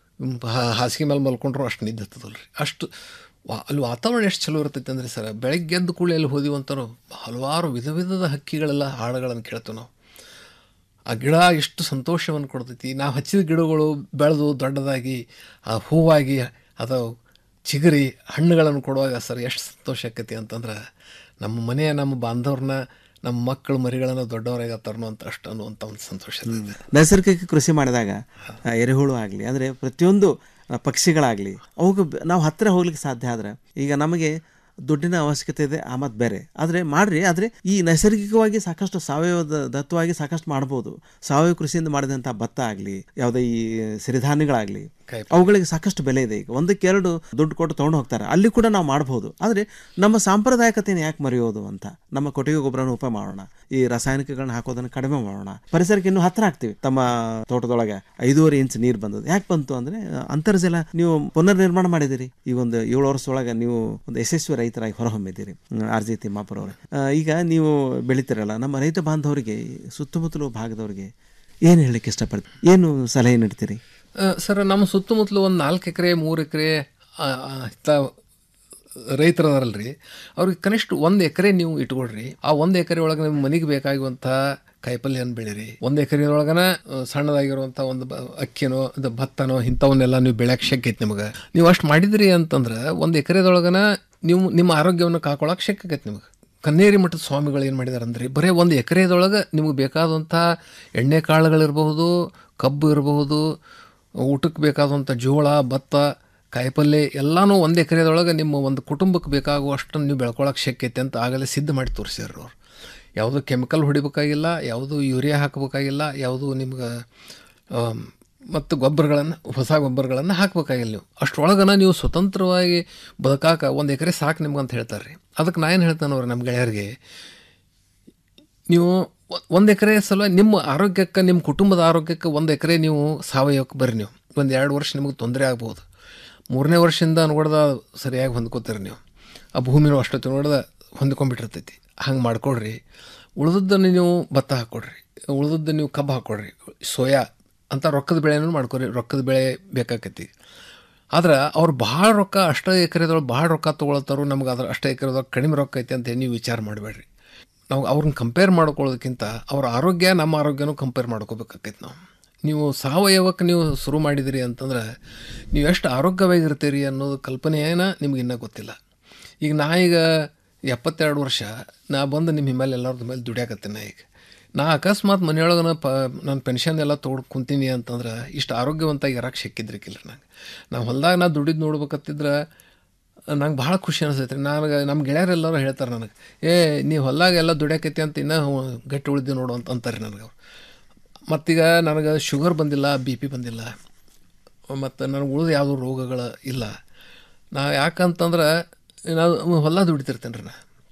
Speaker 18: ಹಾ- ಹಾಸಿಗೆ ಮೇಲೆ ಮಲ್ಕೊಂಡ್ರು ಅಷ್ಟು ನಿದ್ದೆ ಹತ್ತದಲ್ಲ ರೀ ಅಷ್ಟು ವಾ- ಅಲ್ಲಿ ವಾತಾವರಣ ಎಷ್ಟು ಚಲೋ ಇರ್ತೈತೆ ಅಂದರೆ ಸರ್ ಬೆಳಗ್ಗೆ ಎದ್ದು ಕೂಡಲೇ ಅಲ್ಲಿ ಹೋದಿವಿ ಅಂತಾರೋ ಹಲವಾರು ವಿಧ ವಿಧದ ಹಕ್ಕಿಗಳೆಲ್ಲ ಹಾಡುಗಳನ್ನು ಕೇಳ್ತೇವೆ ನಾವು ಆ ಗಿಡ ಎಷ್ಟು ಸಂತೋಷವನ್ನು ಕೊಡ್ತೈತಿ ನಾವು ಹಚ್ಚಿದ ಗಿಡಗಳು ಬೆಳೆದು ದೊಡ್ಡದಾಗಿ ಆ ಹೂವಾಗಿ ಅದು ಚಿಗುರಿ ಹಣ್ಣುಗಳನ್ನು ಕೊಡುವಾಗ ಸರ್ ಎಷ್ಟು ಸಂತೋಷ ಆಕೈತಿ ಅಂತಂದ್ರೆ ನಮ್ಮ ಮನೆಯ ನಮ್ಮ ಬಾಂಧವ್ರನ್ನ ನಮ್ಮ ಮಕ್ಕಳು ಮರಿಗಳನ್ನು ದೊಡ್ಡವರಾಗತ್ತಾರನೋ ಅಂತ ಅಷ್ಟು ಅನ್ನುವಂಥ ಒಂದು ಸಂತೋಷ ಇರ್ತೈತೆ
Speaker 17: ನೈಸರ್ಗಿಕ ಕೃಷಿ ಮಾಡಿದಾಗ ಆ, ಎರೆಹುಳು ಆಗಲಿ ಅಂದರೆ ಪ್ರತಿಯೊಂದು ಆ, ಪಕ್ಷಿಗಳಾಗಲಿ ಅವಕ್ಕೆ ಬ- ನಾವು ಹತ್ತಿರ ಹೋಗ್ಲಿಕ್ಕೆ ಸಾಧ್ಯ ಆದ್ರೆ ಈಗ ನಮಗೆ ದುಡ್ಡಿನ ಅವಶ್ಯಕತೆ ಇದೆ ಆ ಮತ್ತು ಬೇರೆ ಆದರೆ ಮಾಡ್ರಿ ಆದರೆ ಈ ನೈಸರ್ಗಿಕವಾಗಿ ಸಾಕಷ್ಟು ಸಾವಯವ ದ- ದತ್ತವಾಗಿ ಸಾಕಷ್ಟು ಮಾಡ್ಬೋದು ಸಾವಯವ ಕೃಷಿಯಿಂದ ಮಾಡಿದಂಥ ಭತ್ತ ಆಗಲಿ ಯಾವುದೇ ಈ ಸಿರಿಧಾನ್ಯಗಳಾಗಲಿ ಅವುಗಳಿಗೆ ಸಾಕಷ್ಟು ಬೆಲೆ ಇದೆ ಈಗ ಒಂದಕ್ಕೆ ಎರಡು ದುಡ್ಡು ಕೊಟ್ಟು ತೊಗೊಂಡು ಹೋಗ್ತಾರೆ ಅಲ್ಲಿ ಕೂಡ ನಾವು ಮಾಡ್ಬೋದು ಆದರೆ ನಮ್ಮ ಸಾಂಪ್ರದಾಯಿಕತೆಯನ್ನು ಯಾಕೆ ಮರೆಯೋದು ಅಂತ ನಮ್ಮ ಕೊಟ್ಟಿಗೆ ಗೊಬ್ಬರನ ಉಪಯೋಗ ಮಾಡೋಣ ಈ ರಾಸಾಯನಿಕಗಳನ್ನ ಹಾಕೋದನ್ನು ಕಡಿಮೆ ಮಾಡೋಣ ಪರಿಸರಕ್ಕೆ ಇನ್ನೂ ಹತ್ತಿರ ಆಗ್ತೀವಿ ತಮ್ಮ ತೋಟದೊಳಗೆ ಐದೂವರೆ ಇಂಚ್ ನೀರು ಬಂದದ್ದು ಯಾಕೆ ಬಂತು ಅಂದರೆ ಅಂತರ್ಜಲ ನೀವು ಪುನರ್ ನಿರ್ಮಾಣ ಮಾಡಿದಿರಿ ಈ ಒಂದು ಏಳು ವರ್ಷದೊಳಗೆ ನೀವು ಒಂದು ಯಶಸ್ವಿ ರೈತರಾಗಿ ಹೊರಹೊಮ್ಮಿದ್ದೀರಿ ಆರ್ ಜಿ ತಿಮ್ಮಾಪುರ ಅವರೇ ಆ, ಈಗ ನೀವು ಬೆಳಿತೀರಲ್ಲ ನಮ್ಮ ರೈತ ಬಾಂಧವರಿಗೆ ಸುತ್ತಮುತ್ತಲು ಭಾಗದವರಿಗೆ ಏನು ಹೇಳಲಿಕ್ಕೆ ಇಷ್ಟಪಡ್ತೀರಿ ಏನು ಸಲಹೆ ನೀಡ್ತೀರಿ
Speaker 18: ಆ, ಸರ್ ನಮ್ಮ ಸುತ್ತಮುತ್ತಲು ಒಂದು ನಾಲ್ಕು ಎಕರೆ ಮೂರು ಎಕರೆ ಹಿತ್ತ ರೈತರು ಅದಾರಲ್ರಿ ಅವ್ರಿಗೆ ಕನಿಷ್ಠ ಒಂದು ಎಕರೆ ನೀವು ಇಟ್ಕೊಳ್ರಿ ಆ ಒಂದು ಎಕರೆ ಒಳಗೆ ನಿಮ್ಮ ಮನೆಗೆ ಬೇಕಾಗುವಂಥ ಕಾಯಿಪಲ್ಯನ ಬೆಳೀರಿ ಒಂದು ಎಕರೆ ಒಳಗನ ಆ, ಸಣ್ಣದಾಗಿರುವಂಥ ಒಂದು ಬ- ಅಕ್ಕಿನೋ ಇದು ಭತ್ತನೋ ಇಂಥವನ್ನೆಲ್ಲ ನೀವು ಬೆಳೆಯಕ್ಕೆ ಶಕ್ಯ ಐತೆ ನಿಮಗೆ ನೀವು ಅಷ್ಟು ಮಾಡಿದ್ರಿ ಅಂತಂದ್ರೆ ಒಂದು ಎಕರೆದೊಳಗನ ನೀವು ನಿಮ್ಮ ಆರೋಗ್ಯವನ್ನು ಕಾಕೊಳಕ್ಕೆ ಶಕ್ಯ ಆಗೈತೆ ನಿಮಗೆ ಕನ್ನೇರಿ ಮಠದ ಸ್ವಾಮಿಗಳು ಏನು ಮಾಡಿದಾರೆ ಅಂದ್ರೆ ಬರೀ ಒಂದು ಎಕರೆದೊಳಗೆ ನಿಮಗೆ ಬೇಕಾದಂಥ ಎಣ್ಣೆ ಕಾಳುಗಳಿರಬಹುದು ಕಬ್ಬು ಇರಬಹುದು ಊಟಕ್ಕೆ ಬೇಕಾದಂಥ ಜೋಳ ಭತ್ತ ಕಾಯಿಪಲ್ಯ ಎಲ್ಲನೂ ಒಂದು ಎಕರೆದೊಳಗೆ ನಿಮ್ಮ ಒಂದು ಕುಟುಂಬಕ್ಕೆ ಬೇಕಾಗುವಷ್ಟು ನೀವು ಬೆಳ್ಕೊಳಕ್ಕೆ ಶಕ್ಯ ಐತೆ ಅಂತ ಆಗಲೇ ಸಿದ್ಧ ಮಾಡಿ ತೋರಿಸ್ಯಾರ ಅವ್ರು ಯಾವುದೂ ಕೆಮಿಕಲ್ ಹೊಡಿಬೇಕಾಗಿಲ್ಲ ಯಾವುದೂ ಯೂರಿಯಾ ಹಾಕಬೇಕಾಗಿಲ್ಲ ಯಾವುದೂ ನಿಮ್ಗೆ ಆಮ್, ಮತ್ತು ಗೊಬ್ಬರಗಳನ್ನು ಹೊಸ ಗೊಬ್ಬರಗಳನ್ನು ಹಾಕಬೇಕಾಗಿಲ್ಲ ನೀವು ಅಷ್ಟರೊಳಗನ ನೀವು ಸ್ವತಂತ್ರವಾಗಿ ಬದುಕಾಕ ಒಂದು ಎಕರೆ ಸಾಕು ನಿಮ್ಗೆ ಅಂತ ಹೇಳ್ತಾರೆ ರೀ ಅದಕ್ಕೆ ನಾ ಏನು ಹೇಳ್ತಾನೆ ಅವ್ರು ನಮ್ಮ ಗೆಳೆಯರಿಗೆ ನೀವು ಒಂದು ಎಕರೆ ಸಲ ನಿಮ್ಮ ಆರೋಗ್ಯಕ್ಕೆ ನಿಮ್ಮ ಕುಟುಂಬದ ಆರೋಗ್ಯಕ್ಕೆ ಒಂದು ಎಕರೆ ನೀವು ಸಾವಯವಕ್ಕೆ ಬರ್ರಿ ನೀವು ಒಂದು ಎರಡು ವರ್ಷ ನಿಮಗೆ ತೊಂದರೆ ಆಗ್ಬೋದು ಮೂರನೇ ವರ್ಷದಿಂದ ನೋಡ್ದ ಸರಿಯಾಗಿ ಹೊಂದ್ಕೋತೀರಿ ನೀವು ಆ ಭೂಮಿನೂ ಅಷ್ಟೊತ್ತು ನೋಡ್ದ ಹೊಂದ್ಕೊಂಡ್ಬಿಟ್ಟಿರ್ತೈತಿ ಹಂಗೆ ಮಾಡ್ಕೊಡ್ರಿ ಉಳಿದದ್ದನ್ನು ನೀವು ಭತ್ತ ಹಾಕ್ಕೊಡ್ರಿ ಉಳಿದದ್ದು ನೀವು ಕಬ್ಬು ಹಾಕ್ಕೊಡ್ರಿ ಸೋಯಾ ಅಂತ ರೊಕ್ಕದ ಬೆಳೆನೂ ಮಾಡ್ಕೊರಿ ರೊಕ್ಕದ ಬೆಳೆ ಬೇಕಾಕೈತಿ ಆದ್ರೆ ಅವ್ರು ಭಾಳ ರೊಕ್ಕ ಅಷ್ಟ ಎಕರೆದೊಳಗೆ ಭಾಳ ರೊಕ್ಕ ತೊಗೊಳತ್ತಾರು ನಮ್ಗೆ ಅದ್ರ ಅಷ್ಟ ಎಕರೆದೊಳಗೆ ಕಡಿಮೆ ರೊಕ್ಕ ಐತಿ ಅಂತ ನೀವು ವಿಚಾರ ಮಾಡಬೇಡ್ರಿ ನಾವು ಅವ್ರನ್ನ ಕಂಪೇರ್ ಮಾಡ್ಕೊಳ್ಳೋದಕ್ಕಿಂತ ಅವ್ರ ಆರೋಗ್ಯ ನಮ್ಮ ಆರೋಗ್ಯನೂ ಕಂಪೇರ್ ಮಾಡ್ಕೋಬೇಕಾಕೈತಿ ನಾವು ನೀವು ಸಾವಯವಕ್ಕೆ ನೀವು ಶುರು ಮಾಡಿದಿರಿ ಅಂತಂದ್ರೆ ನೀವು ಎಷ್ಟು ಆರೋಗ್ಯವಾಗಿರ್ತೀರಿ ಅನ್ನೋದು ಕಲ್ಪನೆಯೇನ ನಿಮ್ಗೆ ಇನ್ನೂ ಗೊತ್ತಿಲ್ಲ ಈಗ ನಾ ಈಗ ಎಪ್ಪತ್ತೆರಡು ವರ್ಷ ನಾ ಬಂದು ನಿಮ್ಮ ಹಿಮೇಲೆ ಎಲ್ಲರದ್ದು ಮೇಲೆ ದುಡಿಯಾಕತ್ತೀನಿ ನಾ ಈಗ ನಾ ಅಕಸ್ಮಾತ್ ಮನೆಯೊಳಗನ ಪ ನಾನು ಪೆನ್ಷನ್ ಎಲ್ಲ ತೊಗೊಂಡು ಕುಂತೀನಿ ಅಂತಂದ್ರೆ ಇಷ್ಟು ಆರೋಗ್ಯವಂತಾಗಿ ಇರಕ್ಕೆ ಸಿಕ್ಕಿದ್ರಿಕಿಲ್ಲ ನಂಗೆ ನಾವು ಹೊಲ್ದಾಗ ನಾ ದುಡಿದು ನೋಡ್ಬೇಕತ್ತಿದ್ರೆ ನಂಗೆ ಭಾಳ ಖುಷಿ ಅನಿಸ್ತೈತೆ ರೀ ನನಗೆ ನಮ್ಮ ಗೆಳೆಯರೆಲ್ಲರೂ ಹೇಳ್ತಾರೆ ನನಗೆ ಏ ನೀವು ಹೊಲ್ದಾಗ ಎಲ್ಲ ದುಡಿಯಾಕೈತಿ ಅಂತ ಇನ್ನೂ ಗಟ್ಟಿ ಉಳಿದಿ ನೋಡು ಅಂತ ಅಂತಾರೆ ನನಗೆ ಅವ್ರು ಮತ್ತೀಗ ನನಗೆ ಶುಗರ್ ಬಂದಿಲ್ಲ ಬಿ ಪಿ ಬಂದಿಲ್ಲ ಮತ್ತು ನನಗೆ ಉಳಿದ ಯಾವುದೂ ರೋಗಗಳು ಇಲ್ಲ ನಾ ಯಾಕಂತಂದ್ರೆ ನಾವು ಹೊಲ ದುಡಿತಿರ್ತೇನೆ ರೀ ನಾ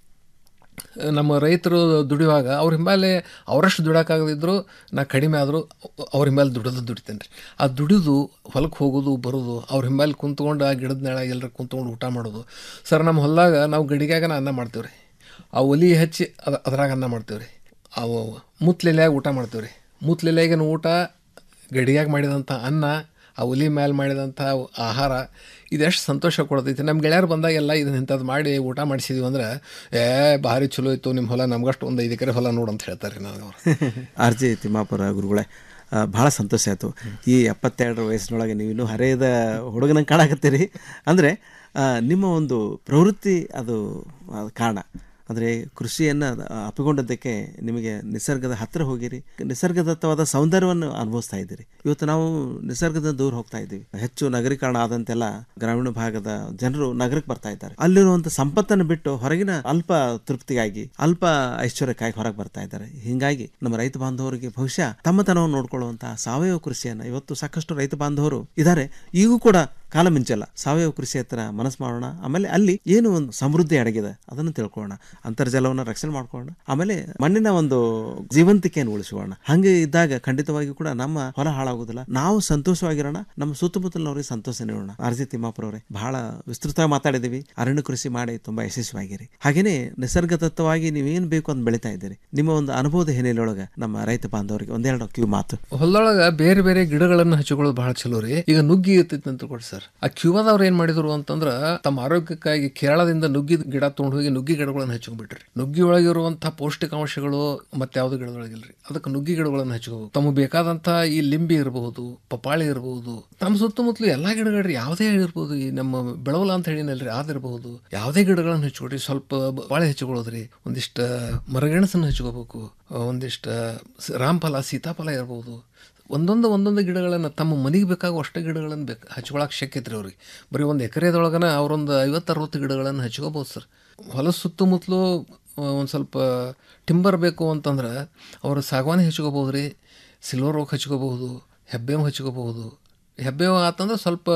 Speaker 18: ನಮ್ಮ ರೈತರು ದುಡಿಯುವಾಗ ಅವ್ರ ಹಿಂಬಾಲೆ ಅವರಷ್ಟು ದುಡಿಯೋಕ್ಕಾಗದಿದ್ರು ನಾ ಕಡಿಮೆ ಆದರೂ ಅವ್ರ ಹಿಂಬಾಲೆ ದುಡಿದು ದುಡಿತೇನೆ ರೀ ಆ ದುಡಿದು ಹೊಲಕ್ಕೆ ಹೋಗೋದು ಬರೋದು ಅವ್ರ ಹಿಂಬಾಲೆ ಕುಂತ್ಕೊಂಡು ಆ ಗಿಡದ ನೆಳ ಎಲ್ಲರೂ ಕುಂತ್ಕೊಂಡು ಊಟ ಮಾಡೋದು ಸರ್ ನಮ್ಮ ಹೊಲ್ದಾಗ ನಾವು ಗಡಿಗ್ಯಾಗನ ಅನ್ನ ಮಾಡ್ತೀವಿ ರೀ ಆ ಒಲಿ ಹಚ್ಚಿ ಅದ ಅದ್ರಾಗ ಅನ್ನ ಮಾಡ್ತೀವಿ ರೀ ಅವು ಮುತ್ಲೆಲೆಯಾಗ ಊಟ ಮಾಡ್ತೀವಿ ರೀ ಮುತ್ಲೆಲೆಯಾಗಿನ ಊಟ ಗಡಿಯಾಗ ಮಾಡಿದಂಥ ಅನ್ನ ಆ ಒಲಿ ಮೇಲೆ ಮಾಡಿದಂಥ ಆಹಾರ ಇದೆಷ್ಟು ಸಂತೋಷ ಕೊಡ್ತೈತಿ ನಮ್ಮ ಗೆಳೆಯರು ಬಂದಾಗ ಎಲ್ಲ ಇದನ್ನ ಇಂಥದ್ದು ಮಾಡಿ ಊಟ ಮಾಡಿಸಿದ್ವಿ ಅಂದ್ರೆ ಏ ಭಾರಿ ಚಲೋ ಇತ್ತು ನಿಮ್ಮ ಹೊಲ ನಮ್ಗಷ್ಟು ಒಂದು ಐದು ಎಕರೆ ಹೊಲ ನೋಡು ಅಂತ ಹೇಳ್ತಾರೆ ನನಗೆ ಅವರು
Speaker 17: ಆರ್ ಜಿ ತಿಮ್ಮಾಪುರ ಗುರುಗಳೇ ಆ, ಭಾಳ ಸಂತೋಷ ಆಯಿತು ಈ ಎಪ್ಪತ್ತೆರಡರ ವಯಸ್ಸಿನೊಳಗೆ ನೀವು ಇನ್ನೂ ಹರೆಯದ ಹುಡುಗನಂಗೆ ಕಾಣಕತ್ತೀರಿ ಅಂದರೆ ನಿಮ್ಮ ಒಂದು ಪ್ರವೃತ್ತಿ ಅದು ಅದು ಕಾರಣ ಅಂದರೆ ಕೃಷಿಯನ್ನು ಅಪ್ಪಿಕೊಂಡದ್ದಕ್ಕೆ ನಿಮಗೆ ನಿಸರ್ಗದ ಹತ್ತಿರ ಹೋಗಿರಿ ನಿಸರ್ಗದತ್ತವಾದ ಸೌಂದರ್ಯವನ್ನು ಅನುಭವಿಸ್ತಾ ಇದ್ದೀರಿ ಇವತ್ತು ನಾವು ನಿಸರ್ಗದ ದೂರ ಹೋಗ್ತಾ ಇದ್ದೀವಿ ಹೆಚ್ಚು ನಗರೀಕರಣ ಆದಂತೆಲ್ಲ ಗ್ರಾಮೀಣ ಭಾಗದ ಜನರು ನಗರಕ್ಕೆ ಬರ್ತಾ ಇದ್ದಾರೆ ಅಲ್ಲಿರುವಂಥ ಸಂಪತ್ತನ್ನು ಬಿಟ್ಟು ಹೊರಗಿನ ಅಲ್ಪ ತೃಪ್ತಿಗಾಗಿ ಅಲ್ಪ ಐಶ್ವರ್ಯಕ್ಕಾಗಿ ಹೊರಗೆ ಬರ್ತಾ ಇದ್ದಾರೆ ಹೀಗಾಗಿ ನಮ್ಮ ರೈತ ಬಾಂಧವರಿಗೆ ಬಹುಶಃ ತಮ್ಮತನವನ್ನು ನೋಡ್ಕೊಳ್ಳುವಂತಹ ಸಾವಯವ ಕೃಷಿಯನ್ನು ಇವತ್ತು ಸಾಕಷ್ಟು ರೈತ ಬಾಂಧವರು ಇದ್ದಾರೆ ಈಗೂ ಕೂಡ ಕಾಲ ಮಿಂಚಲ್ಲ ಸಾವಯವ ಕೃಷಿ ಹತ್ರ ಮನಸ್ಸು ಮಾಡೋಣ ಆಮೇಲೆ ಅಲ್ಲಿ ಏನು ಒಂದು ಸಮೃದ್ಧಿ ಅಡಗಿದೆ ಅದನ್ನು ತಿಳ್ಕೊಳ್ಳೋಣ ಅಂತರ್ಜಲವನ್ನು ರಕ್ಷಣೆ ಮಾಡ್ಕೊಳ್ಳೋಣ ಆಮೇಲೆ ಮಣ್ಣಿನ ಒಂದು ಜೀವಂತಿಕೆಯನ್ನು ಉಳಿಸೋಣ ಹಂಗೆ ಇದ್ದಾಗ ಖಂಡಿತವಾಗಿ ಕೂಡ ನಮ್ಮ ಹೊಲ ಹಾಳಾಗೋದಿಲ್ಲ ನಾವು ಸಂತೋಷವಾಗಿರೋಣ ನಮ್ಮ ಸುತ್ತಮುತ್ತಲಿನವ್ರಿಗೆ ಸಂತೋಷ ನೀಡೋಣ ಆರ್ಜಿ ತಿಮ್ಮಾಪುರವ್ರೆ ಬಹಳ ವಿಸ್ತೃತವಾಗಿ ಮಾತಾಡಿದೀವಿ ಅರಣ್ಯ ಕೃಷಿ ಮಾಡಿ ತುಂಬಾ ಯಶಸ್ವಿಯಾಗಿರಿ ಹಾಗೇನೆ ನಿಸರ್ಗದತ್ತವಾಗಿ ನೀವೇನ್ ಬೇಕು ಅಂತ ಬೆಳಿತಾ ಇದ್ದೀರಿ ನಿಮ್ಮ ಒಂದು ಅನುಭವದ ಹಿನ್ನೆಲೆಯೊಳಗೆ ನಮ್ಮ ರೈತ ಬಾಂಧವರಿಗೆ ಒಂದೆರಡು ಕ್ಯೂ ಮಾತು
Speaker 18: ಹೊಲದೊಳಗ ಬೇರೆ ಬೇರೆ ಗಿಡಗಳನ್ನು ಹಚ್ಕೊಳ್ಳೋದು ಬಹಳ ಚಲೋ ರೀ ಈಗ ನುಗ್ಗಿ ಇರ್ತೈತಿ ಅಂತ ಕೊಡಿ ಸರ್ ಆ ಕ್ಯೂಬಾದವ್ರು ಏನ್ ಮಾಡಿದ್ರು ಅಂತಂದ್ರ ತಮ್ಮ ಆರೋಗ್ಯಕ್ಕಾಗಿ ಕೇರಳದಿಂದ ನುಗ್ಗಿ ಗಿಡ ತೊಗೊಂಡು ಹೋಗಿ ನುಗ್ಗಿ ಗಿಡಗಳನ್ನು ಹಚ್ಕೊಂಡ್ಬಿಟ್ರಿ ನುಗ್ಗಿ ಒಳಗಿರುವಂತಹ ಪೌಷ್ಟಿಕಾಂಶಗಳು ಮತ್ತೆ ಯಾವ್ದು ಗಿಡದೊಳಗಿಲ್ರಿ ಅದಕ್ಕೆ ನುಗ್ಗಿ ಗಿಡಗಳನ್ನು ಹಚ್ಕೋಬೇಕು ತಮಗೆ ಬೇಕಾದಂತ ಈ ಲಿಂಬಿ ಇರಬಹುದು ಪಪಾಳಿ ಇರಬಹುದು ನಮ್ಮ ಸುತ್ತಮುತ್ತಲು ಎಲ್ಲಾ ಗಿಡಗಳ್ರಿ ಯಾವುದೇ ಇರ್ಬೋದು ಈ ನಮ್ಮ ಬೆಳವಲ ಅಂತ ಹೇಳಿನಲ್ರಿ ಅದಿರಬಹುದು ಯಾವುದೇ ಗಿಡಗಳನ್ನು ಹಚ್ಕೊಡ್ರಿ ಸ್ವಲ್ಪ ಬಾಳೆ ಹಚ್ಕೊಳ್ಳೋದ್ರಿ ಒಂದಿಷ್ಟ ಮರಗೆಣಸನ್ನು ಹಚ್ಕೋಬೇಕು ಒಂದಿಷ್ಟ ಸ- ರಾಮಫಲ ಸೀತಾಫಲ ಇರ್ಬೋದು ಒಂದೊಂದು ಒಂದೊಂದು ಗಿಡಗಳನ್ನು ತಮ್ಮ ಮನೆಗೆ ಬೇಕಾಗುವ ಅಷ್ಟೇ ಗಿಡಗಳನ್ನು ಬೇಕು ಹಚ್ಕೊಳಕ್ಕೆ ಶಕ್ಯತೆ ರೀ ಅವ್ರಿಗೆ ಬರೀ ಒಂದು ಎಕರೆದೊಳಗನ ಅವರೊಂದು ಐವತ್ತು ಅರವತ್ತು ಗಿಡಗಳನ್ನು ಹಚ್ಕೋಬೋದು ಸರ್ ಹೊಲ ಸುತ್ತಮುತ್ತಲು ಒಂದು ಸ್ವಲ್ಪ ಟಿಂಬರ್ ಬೇಕು ಅಂತಂದ್ರೆ ಅವರು ಸಾಗವಾನಿ ಹಚ್ಕೋಬೋದು ರೀ ಸಿಲ್ವರ್ ಓಕ್ ಹಚ್ಕೋಬಹುದು ಹೆಬ್ಬೇವು ಹಚ್ಕೋಬಹುದು ಹೆಬ್ಬೇವು ಆತಂದ್ರೆ ಸ್ವಲ್ಪ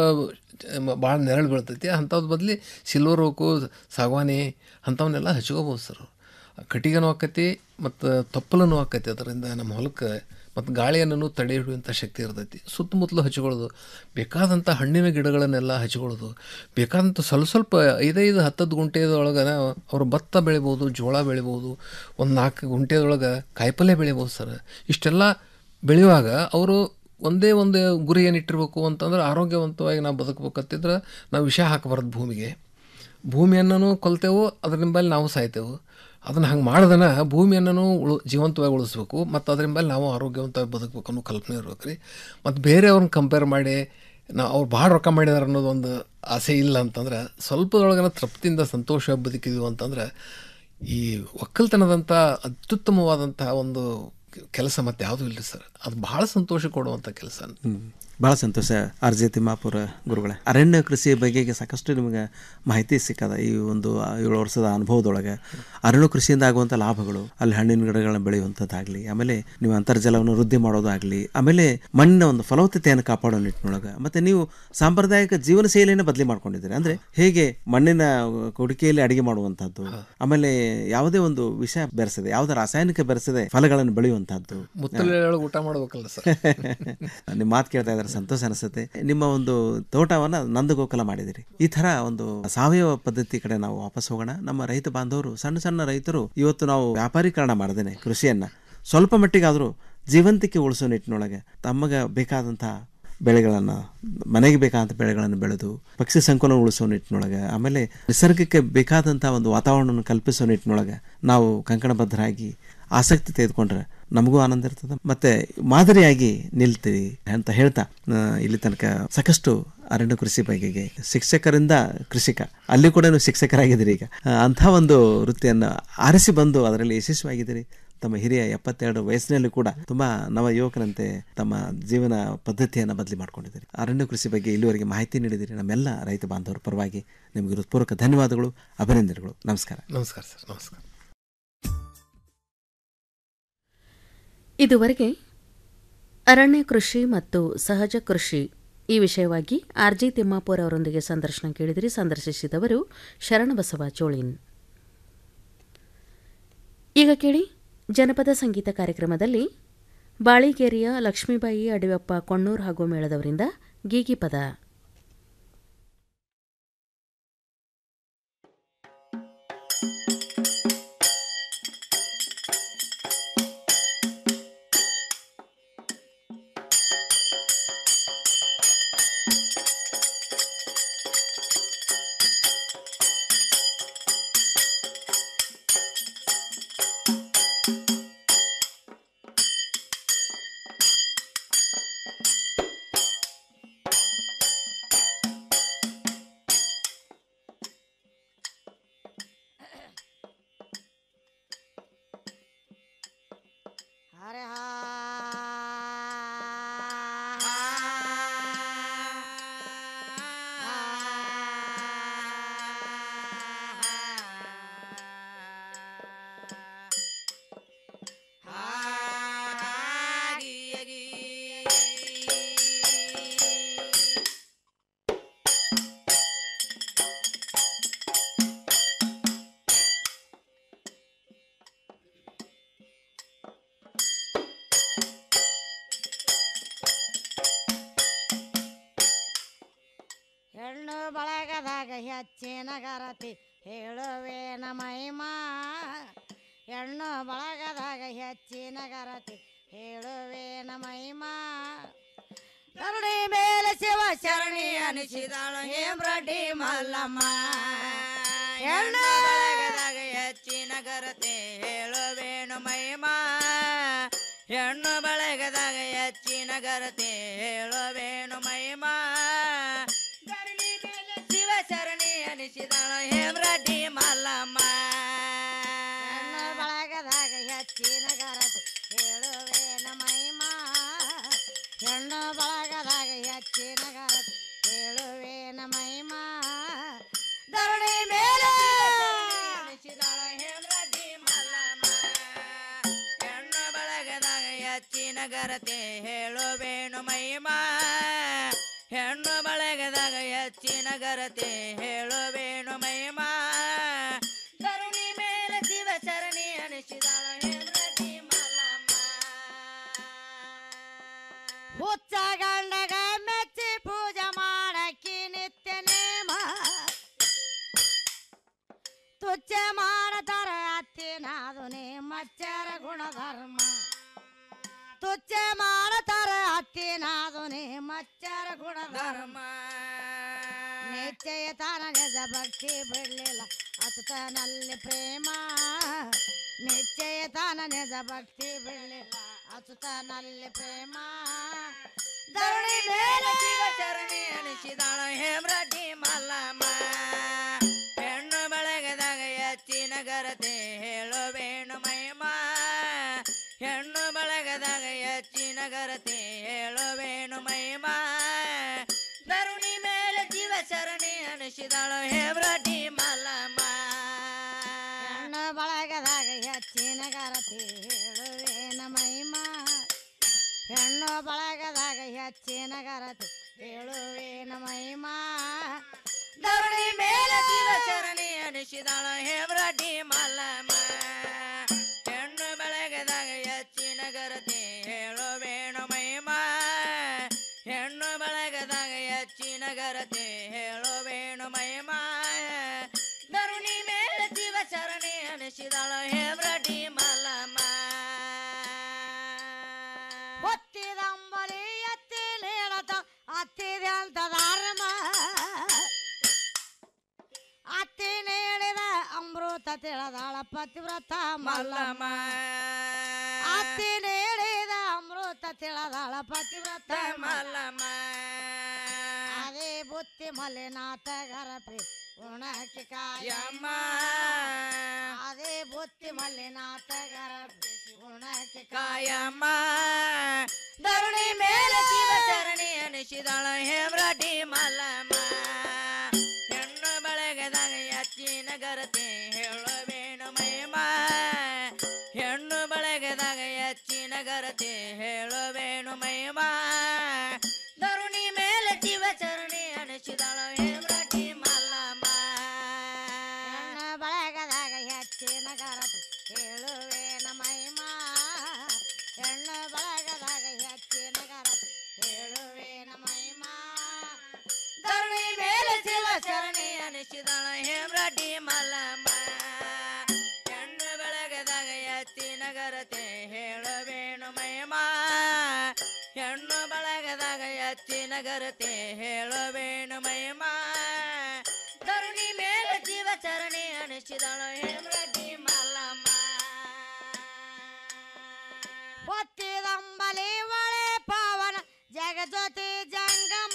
Speaker 18: ಭಾಳ ನೆರಳು ಬೀಳ್ತೈತಿ ಅಂಥದ್ದು ಬದಲಿ ಸಿಲ್ವರ್ ಓಕು ಸಾಗವಾನಿ ಅಂಥವನ್ನೆಲ್ಲ ಹಚ್ಕೋಬೋದು ಸರ್ ಕಟ್ಟಿಗೆನೂ ಆಕತಿ ಮತ್ತು ತಪ್ಪಲೂ ಆಕತಿ ಅದರಿಂದ ನಮ್ಮ ಹೊಲಕ್ಕೆ ಮತ್ತು ಗಾಳಿಯನ್ನು ತಡೆ ಹಿಡಿಯುವಂಥ ಶಕ್ತಿ ಇರ್ತೈತಿ ಸುತ್ತಮುತ್ತಲು ಹಚ್ಕೊಳ್ಳೋದು ಬೇಕಾದಂಥ ಹಣ್ಣಿನ ಗಿಡಗಳನ್ನೆಲ್ಲ ಹಚ್ಕೊಳ್ಳೋದು ಬೇಕಾದಂಥ ಸ್ವಲ್ಪ ಸ್ವಲ್ಪ ಐದೈದು ಹತ್ತತ್ತು ಗುಂಟೆದೊಳಗೆ ಅವರು ಭತ್ತ ಬೆಳಿಬೋದು ಜೋಳ ಬೆಳಿಬೋದು ಒಂದು ನಾಲ್ಕು ಗುಂಟೆದೊಳಗೆ ಕಾಯಿಪಲ್ಯ ಬೆಳಿಬೋದು ಸರ್ ಇಷ್ಟೆಲ್ಲ ಬೆಳೆಯುವಾಗ ಅವರು ಒಂದೇ ಒಂದು ಗುರಿ ಏನಿಟ್ಟಿರ್ಬೇಕು ಅಂತಂದ್ರೆ ಆರೋಗ್ಯವಂತವಾಗಿ ನಾವು ಬದುಕಬೇಕಂತಿದ್ರೆ ನಾವು ವಿಷ ಹಾಕಬಾರ್ದು ಭೂಮಿಗೆ ಭೂಮಿಯನ್ನು ಕೊಲ್ತೇವು ಅದ್ರ ನಿಂಬಲ್ಲಿ ನಾವು ಸಾಯ್ತೇವೆ ಅದನ್ನು ಹಂಗೆ ಮಾಡ್ದನ ಭೂಮಿಯನ್ನು ಉಳು ಜೀವಂತವಾಗಿ ಉಳಿಸ್ಬೇಕು ಮತ್ತು ಅದ್ರ ಮೇಲೆ ನಾವು ಆರೋಗ್ಯವಂತವಾಗಿ ಬದುಕಬೇಕು ಅನ್ನೋ ಕಲ್ಪನೆ ಇರ್ಬೇಕು ರೀ ಮತ್ತು ಬೇರೆಯವ್ರನ್ನ ಕಂಪೇರ್ ಮಾಡಿ ನಾವು ಅವ್ರು ಭಾಳ ರೊಕ್ಕ ಮಾಡಿದಾರೆ ಅನ್ನೋದೊಂದು ಆಸೆ ಇಲ್ಲ ಅಂತಂದ್ರೆ ಸ್ವಲ್ಪದೊಳಗನ ತೃಪ್ತಿಯಿಂದ ಸಂತೋಷ ಬದುಕಿದ್ವಿ ಅಂತಂದ್ರೆ ಈ ಒಕ್ಕಲ್ತನದಂಥ ಅತ್ಯುತ್ತಮವಾದಂಥ ಒಂದು ಕೆಲಸ ಮತ್ತೆ ಯಾವುದೂ ಇಲ್ಲ ಸರ್ ಅದು ಭಾಳ ಸಂತೋಷ ಕೊಡುವಂಥ ಕೆಲಸ
Speaker 17: ಭಾಳ ಸಂತೋಷ ಆರ್ ಜೆ ತಿಮ್ಮಾಪುರ ಗುರುಗಳೇ ಅರಣ್ಯ ಕೃಷಿ ಬಗೆಗೆ ಸಾಕಷ್ಟು ನಿಮಗೆ ಮಾಹಿತಿ ಸಿಕ್ಕದ ಈ ಒಂದು ಏಳು ವರ್ಷದ ಅನುಭವದೊಳಗೆ ಅರಣ್ಯ ಕೃಷಿಯಿಂದ ಆಗುವಂಥ ಲಾಭಗಳು ಅಲ್ಲಿ ಹಣ್ಣಿನ ಗಿಡಗಳನ್ನ ಬೆಳೆಯುವಂಥದ್ದಾಗಲಿ ಆಮೇಲೆ ನೀವು ಅಂತರ್ಜಲವನ್ನು ವೃದ್ಧಿ ಮಾಡೋದಾಗಲಿ ಆಮೇಲೆ ಮಣ್ಣಿನ ಒಂದು ಫಲವತ್ತತೆಯನ್ನು ಕಾಪಾಡೋ ನಿಟ್ಟಿನೊಳಗೆ ಮತ್ತೆ ನೀವು ಸಾಂಪ್ರದಾಯಿಕ ಜೀವನ ಶೈಲಿಯನ್ನು ಬದಲಿ ಮಾಡ್ಕೊಂಡಿದ್ದೀರಿ ಅಂದ್ರೆ ಹೇಗೆ ಮಣ್ಣಿನ ಕುಡಿಕೆಯಲ್ಲಿ ಅಡಿಗೆ ಮಾಡುವಂಥದ್ದು ಆಮೇಲೆ ಯಾವುದೇ ಒಂದು ವಿಷ ಬೆರೆಸದೆ ಯಾವುದೇ ರಾಸಾಯನಿಕ ಬೆರೆಸದೆ ಫಲಗಳನ್ನು ಬೆಳೆಯುವಂಥದ್ದು
Speaker 18: ಮುತ್ತಲೆ ಊಟ ಮಾಡ್ಬೇಕಲ್ಲ ಸರ್
Speaker 17: ನಿಮ್ಮ ಮಾತು ಕೇಳ್ತಾ ಇದ್ದಾರೆ ಸಂತೋಷ ಅನಿಸುತ್ತೆ ನಿಮ್ಮ ಒಂದು ತೋಟವನ್ನ ನಂದಗೋಕುಲ ಮಾಡಿದಿರಿ ಈ ತರ ಒಂದು ಸಾವಯವ ಪದ್ಧತಿ ಕಡೆ ನಾವು ವಾಪಸ್ ಹೋಗೋಣ ನಮ್ಮ ರೈತ ಬಾಂಧವರು ಸಣ್ಣ ಸಣ್ಣ ರೈತರು ಇವತ್ತು ನಾವು ವ್ಯಾಪಾರೀಕರಣ ಮಾಡದೇನೆ ಕೃಷಿಯನ್ನ ಸ್ವಲ್ಪ ಮಟ್ಟಿಗಾದರೂ ಜೀವಂತಿಕೆ ಉಳಿಸೋ ನಿಟ್ಟಿನೊಳಗೆ ತಮಗೆ ಬೇಕಾದಂಥ ಬೆಳೆಗಳನ್ನು ಮನೆಗೆ ಬೇಕಾದಂಥ ಬೆಳೆಗಳನ್ನು ಬೆಳೆದು ಪಕ್ಷಿ ಸಂಕುಲ ಉಳಿಸೋ ನಿಟ್ಟಿನೊಳಗೆ ಆಮೇಲೆ ನಿಸರ್ಗಕ್ಕೆ ಬೇಕಾದಂಥ ಒಂದು ವಾತಾವರಣವನ್ನು ಕಲ್ಪಿಸೋ ನಿಟ್ಟಿನೊಳಗೆ ನಾವು ಕಂಕಣಬದ್ಧರಾಗಿ ಆಸಕ್ತಿ ತೆಗೆದುಕೊಂಡ್ರೆ ನಮಗೂ ಆನಂದ ಇರ್ತದೆ ಮತ್ತೆ ಮಾದರಿಯಾಗಿ ನಿಲ್ತೀವಿ ಅಂತ ಹೇಳ್ತಾ ಆ, ಇಲ್ಲಿ ತನಕ ಸಾಕಷ್ಟು ಅರಣ್ಯ ಕೃಷಿ ಬಗೆಗೆ ಶಿಕ್ಷಕರಿಂದ ಕೃಷಿಕ ಅಲ್ಲಿ ಕೂಡ ನೀವು ಶಿಕ್ಷಕರಾಗಿದ್ದೀರಿ ಈಗ ಆ, ಅಂಥ ಒಂದು ವೃತ್ತಿಯನ್ನು ಆರಿಸಿ ಬಂದು ಅದರಲ್ಲಿ ಯಶಸ್ವಿಯಾಗಿದ್ದೀರಿ ತಮ್ಮ ಹಿರಿಯ ಎಪ್ಪತ್ತೆರಡು ವಯಸ್ಸಿನಲ್ಲಿ ಕೂಡ ತುಂಬಾ ನವ ಯುವಕರಂತೆ ತಮ್ಮ ಜೀವನ ಪದ್ಧತಿಯನ್ನು ಬದಲಿ ಮಾಡ್ಕೊಂಡಿದ್ದೀರಿ ಅರಣ್ಯ ಕೃಷಿ ಬಗ್ಗೆ ಇಲ್ಲಿವರೆಗೆ ಮಾಹಿತಿ ನೀಡಿದಿರಿ ನಮ್ಮೆಲ್ಲ ರೈತ ಬಾಂಧವರ ಪರವಾಗಿ ನಿಮಗೆ ಹೃತ್ಪೂರ್ವಕ ಧನ್ಯವಾದಗಳು ಅಭಿನಂದನೆಗಳು ನಮಸ್ಕಾರ
Speaker 18: ನಮಸ್ಕಾರ ಸರ್ ನಮಸ್ಕಾರ
Speaker 16: ಇದುವರೆಗೆ ಅರಣ್ಯ ಕೃಷಿ ಮತ್ತು ಸಹಜ ಕೃಷಿ ಈ ವಿಷಯವಾಗಿ ಆರ್ ಜಿ ತಿಮ್ಮಾಪುರ್ ಅವರೊಂದಿಗೆ ಸಂದರ್ಶನ ಕೇಳಿದಿರಿ ಸಂದರ್ಶಿಸಿದವರು ಶರಣಬಸವ ಚೋಳಿನ್ ಈಗ ಕೇಳಿ ಜನಪದ ಸಂಗೀತ ಕಾರ್ಯಕ್ರಮದಲ್ಲಿ ಬಾಳಿಗೇರಿಯ ಲಕ್ಷ್ಮೀಬಾಯಿ ಅಡಿಯಪ್ಪ ಕೊಣ್ಣೂರ್ ಹಾಗೂ ಮೇಳದವರಿಂದ ಗೀಗಿ ಪದ
Speaker 19: ಹೆಣ್ಣು ಬಳಗದಾಗ ಹೆಚ್ಚಿನ ಗರತಿ ಹೇಳುವೇನ ಮಹಿಮಾ ಹೆಣ್ಣು ಬಳಗದಾಗ ಹೆಚ್ಚಿನ ಗರತಿ ಹೇಳುವೇನ ಮಹಿಮಾ ಕರುಣಿ ಮೇಲೆ ಶಿವ ಶರಣಿ ಅನಿಸಿದಾಳು ಹೇಮ್ರಡ್ಡಿ ಮಲ್ಲಮ್ಮ ಹೆಣ್ಣು ಬಳಗದಾಗ ಹೆಚ್ಚಿನ ಗರತಿ ಹೇಳುವೇನು ಮಹಿಮಾ ಹೆಣ್ಣು ಬಳಗದಾಗ ಹೆಚ್ಚಿನ ಗರತಿ ಹೇಳುವೇನು ಮಹಿಮಾ ಧರಣಿ ಮೇಲೆ ಶಿವ ಶರಣಿ ಅನಿಸಿದಾಳು ಹೇಮ್ರಡ್ಡಿ ಮಲ್ಲಮ್ಮ ಹೆಣ್ಣು ಬಳಗದಾಗ ಹೆಚ್ಚಿನ ಗರತಿ ಹೇಳುವೇನ ಮಹಿಮಾ ಹೆಣ್ಣು ಬಳಗದಾಗ ಹೆಚ್ಚಿನ ಗರತಿ ಹೇಳುವೇನ ಮಹಿಮಾ ಧರಣಿ ಮೇಲೆ ಅನಿಸಿದಾಳು ಹೇಮ್ರಡ್ಡಿ ಮಲ್ಲಮ್ಮ ಹೆಣ್ಣು ಬಳಗದಾಗ ಹೆಚ್ಚಿನ ಗರತೆ ಹೇಳುವೇನು ಮಹಿಮಾ ಹೆಣ್ಣು ಬಳಗದಾಗ ಹೆಚ್ಚಿನ ಗರತೆ ಹೇಳುವೇನು ಮಹಿಮಾ ಕರುಣಿ ಮೇಲೆ ಶಿವ ಶರಣಿ ಅನಿಸಿದಾಳ ಹೇಮ್ರಡ್ಡಿ ಮಲ್ಲಮ್ಮ ಹುಚ್ಚ ಗಂಡಗ ಮೆಚ್ಚಿ ಪೂಜೆ ಮಾಡಕ್ಕಿ ನಿತ್ಯ ನೇಮ ತುಚ್ಚ ಮಾಡತಾರ ಅತ್ತಿನಾದುನೆ ಮಚ್ಚರ ಗುಣಧರ್ಮ ತುಚ್ಚ ಮಾಡತಾರ ಅತ್ತಿನಾದುನೆ ಮಚ್ಚರ ಗುಣಧರ್ಮ ನಿಶ್ಚಯ ತಾನ ನಿಜ ಭಕ್ತಿ ಬಿಡ್ಲಿಲ್ಲ ಅಸುತನಲ್ಲಿ ಪ್ರೇಮ ನಿಶ್ಚಯ ತಾನ ನಿಜ ಭಕ್ತಿ ಬಿಡ್ಲಿಲ್ಲ ಅಸುತನಲ್ಲಿ ಪ್ರೇಮ ಧರಣಿ ಮೇಲೆ ಶಿವ ಚರಣಿ ಅನಿಸಿದಾಳ ಹೇಮ್ರಡ್ಡಿ ಮಲ್ಲಮ್ಮ ಹೆಣ್ಣು ಬಳಗದಾಗ ಹೆಚ್ಚಿನ ಗರತೆ ಹೇಳುವೇಣು ಮಹಿಮಾ ಹೆಣ್ಣು ಬಳಗದಾಗ ಹೆಚ್ಚಿನ ಗರತೆ ಹೇಳುವೇಣು ಮಹಿಮಾ ಧರುಣಿ ಮೇಲೆ ಜೀವ ಶರಣಿ ಅನಿಸಿದಾಳು ಹೇಮ್ರಡ್ಡಿ ಮಲ್ಲಮ್ಮ ಹೆಣ್ಣು ಬಳಗದಾಗ ಹೆಚ್ಚಿನ ಗರತೆ ಹೇಳುವೇನ ಮಹಿಮಾ ಹೆಣ್ಣು ಬಳಗದಾಗ ಹೆಚ್ಚಿನ ಗರತಿ ಹೇಳುವೇನ ಮಹಿಮಾ ಧರಣಿ ಮೇಲೆ ಶಿವ ಶರಣಿ ಅನಿಸಿದಾಳ ಹೇಮ್ರಡ್ಡಿ ಮಲ್ಲಮ್ಮ ಹೆಣ್ಣು ಬಳಗದಾಗ ಹೆಚ್ಚಿನ ಗರತಿ ಹೇಳುವೇಣು ಮಹಿಮಾ ಹೆಣ್ಣು
Speaker 11: ಅನಿಸಿದಳ ಹೇಮ್ರಡಿ ಮಲ್ಲಮ್ಮ
Speaker 19: ಹೊತ್ತಿದಂಬಲಿ ಎತ್ತಿ ನೀಡತ ಹತ್ತಿದೆ ಅಂತ ಧರ್ಮ ಅತ್ತಿ ನೀಡಿದ ಅಮೃತ ತಿಳಿದಾಳ ಪತಿವ್ರತ ಮಲ್ಲಮ್ಮ ಅತ್ತಿ ನೀಡಿದ ಅಮೃತ ತಿಳಿದಾಳ ಪತಿವ್ರತ ಮಲ್ಲಮ್ಮ ಅದೇ ಬುತ್ತಿ ಮಲೆನಾಥ ಗರಪಿ ಉಣಕ್ಕೆ ಕಾಯಮ್ಮ ಅದೇ ಬುತ್ತಿ ಮಲೆನಾಥ ಗರಪಿ ಉಣಕ್ಕೆ
Speaker 11: ಕಾಯಮ್ಮ ಧರಣಿ ಮೇಲೆ ಶಿವಚರಣಿ ಅನಿಸಿದಳ ಹೇಮ್ರಡಿ ಮಲ್ಲಮ್ಮ ಹೆಣ್ಣು ಬೆಳಗದಾಗ ಎಚ್ಚಿನ ಗರತೆ ಹೇಳುವೇನು ಮಹಿಮ ಹೆಣ್ಣು ಬೆಳಗದಾಗ ಎಚ್ಚಿನ ಗರತೆ ಹೇಳುವೇನು ಮಹಿಮ ಧರುಣಿ ಮೇಲೆ ಶಿವಚರಣಿ ಅನಿಸಿದಳ ಹೇಮ್ರಡಿ ಮಲ್ಲಮ್ಮ
Speaker 19: ಹೆಣ್ಣು ಬಳಗದಾಗ ಹೆಚ್ಚಿನ ಗರತಿ ಹೇಳುವೇನ ಮಹಿಮಾ ಹೆಣ್ಣು ಬಳಗದಾಗ ಹೆಚ್ಚಿನ ಗರತಿ ಹೇಳುವೇನ ಮಹಿಮಾ
Speaker 11: ಧರಣಿ ಮೇಲೆ ಶಿವಚರಣಿ ಅನಿಸಿದಳ ಹೇಮ್ರಡಿ ಮಲ್ಲಮ್ಮ ಹೆಣ್ಣು ಬೆಳಗದಾಗ ಎತ್ತಿನ ಗರತೆ ಹೇಳುವೇನು ಮಹಿಮ ಹೆಣ್ಣು ಬಳಗದಾಗ ಎತ್ತಿನ ಗರತೆ ಹೇಳುವೇನು ಮಹಿಮ ಧರಣಿ ಮೇಲೆ ಶಿವಚರಣಿ ಅನಿಸಿದಳ ಹೇಮ್ರಡಿ ಮಲ್ಲಮ್ಮ
Speaker 19: ಹೊತ್ತಿದಂಬಲಿ ಒಳೆ ಪಾವನ ಜಗಜ್ಯೋತಿ ಜಂಗಮ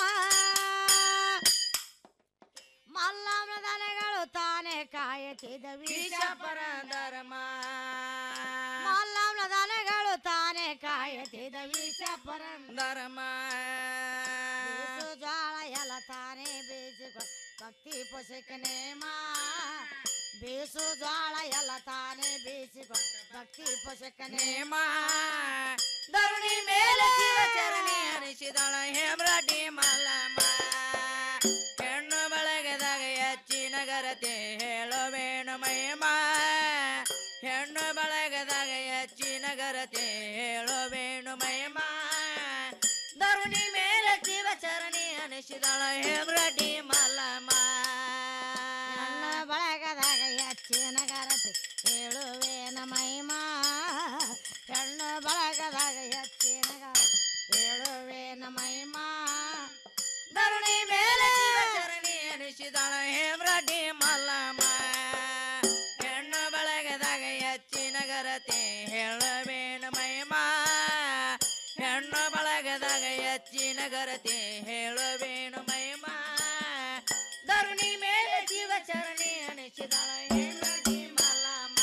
Speaker 19: ಮಲ್ಲಮ್ಮನ ದನಗಳು ತಾನೇ ಕಾಯುತ್ತಿದ್ದ ವಿಷ
Speaker 11: ಪರಧರ್ಮ
Speaker 19: ಮಲ್ಲಮ್ಮನ ದನಗಳು ತಾನೇ ಕಾಯುತ್ತಿದ್ದ ವಿಷ
Speaker 11: ಧರ್ಮ
Speaker 19: ಬೀಸು ಜ್ವಾಳ ಎಲ್ಲ ತಾನೇ ಬೀಸಿಕೊಂಡು ಭಕ್ತಿ ಪುಷಕ ನೇಮ ಬೀಸು ಜ್ವಾಳ ಎಲ್ಲ ತಾನೇ ಬೀಸಿಕೊಂಡು ಭಕ್ತಿ ಪುಷಕ ನೇಮ
Speaker 11: ಧರಣಿ ಮೇಲೆ ಶಿವಚರಣಿ ಅನಿಸಿದಳ ಹೇಮ್ರಡಿ ಮಲ್ಲಮ್ಮ ಹೆಣ್ಣು ಬಳಗದಾಗ ಹೆಚ್ಚಿನ ಗರತೆ ಹೇಳುವೇನು ಮಹಿಮ ಹೆಣ್ಣು ಬಳಗದಾಗ ಹೆಚ್ಚಿನ ಗರತೆ ಹೇಳುವೇನು ಮಹಿಮ ಧರುಣಿ ಮೇಲೆ ಶಿವಚರಣಿ ಅನಿಸಿದಳ ಹೇಮ್ರಡಿ ಮಲ್ಲಮ್ಮ
Speaker 19: ನನ್ನ ಬಳಗದಾಗ ಹೆಚ್ಚಿನ ಗರತಿ ಹೇಳುವೇನ ಮಹಿಮಾ ಹೆಣ್ಣು ಬಳಗದಾಗ ಹೆಚ್ಚಿನ ಗರತಿ ಹೇಳುವೇನ ಮಹಿಮಾ
Speaker 11: ಧರುಣಿ ಮೇಲೆ ಶಿವಚರಣಿ ಅನಿಸಿದಳ ಹೇಮ್ರಡಿ ಮಲ್ಲಮ್ಮ ಹೆಣ್ಣು ಬಳಗದಾಗ ಹೆಚ್ಚಿನ ಗರತೆ ಹೇಳುವೇನು ಮಹಿಮ ಹೆಣ್ಣು ಬಳಗದಾಗ ಹೆಚ್ಚಿನ ಗರತೆ ಹೇಳುವೇನು ಮಹಿಮ ಧರುಣಿ ಮೇಲೆ ಶಿವಚರಣಿ ಅನಿಸಿದಳ ಹೇಮ್ರಡಿ ಮಲ್ಲಮ್ಮ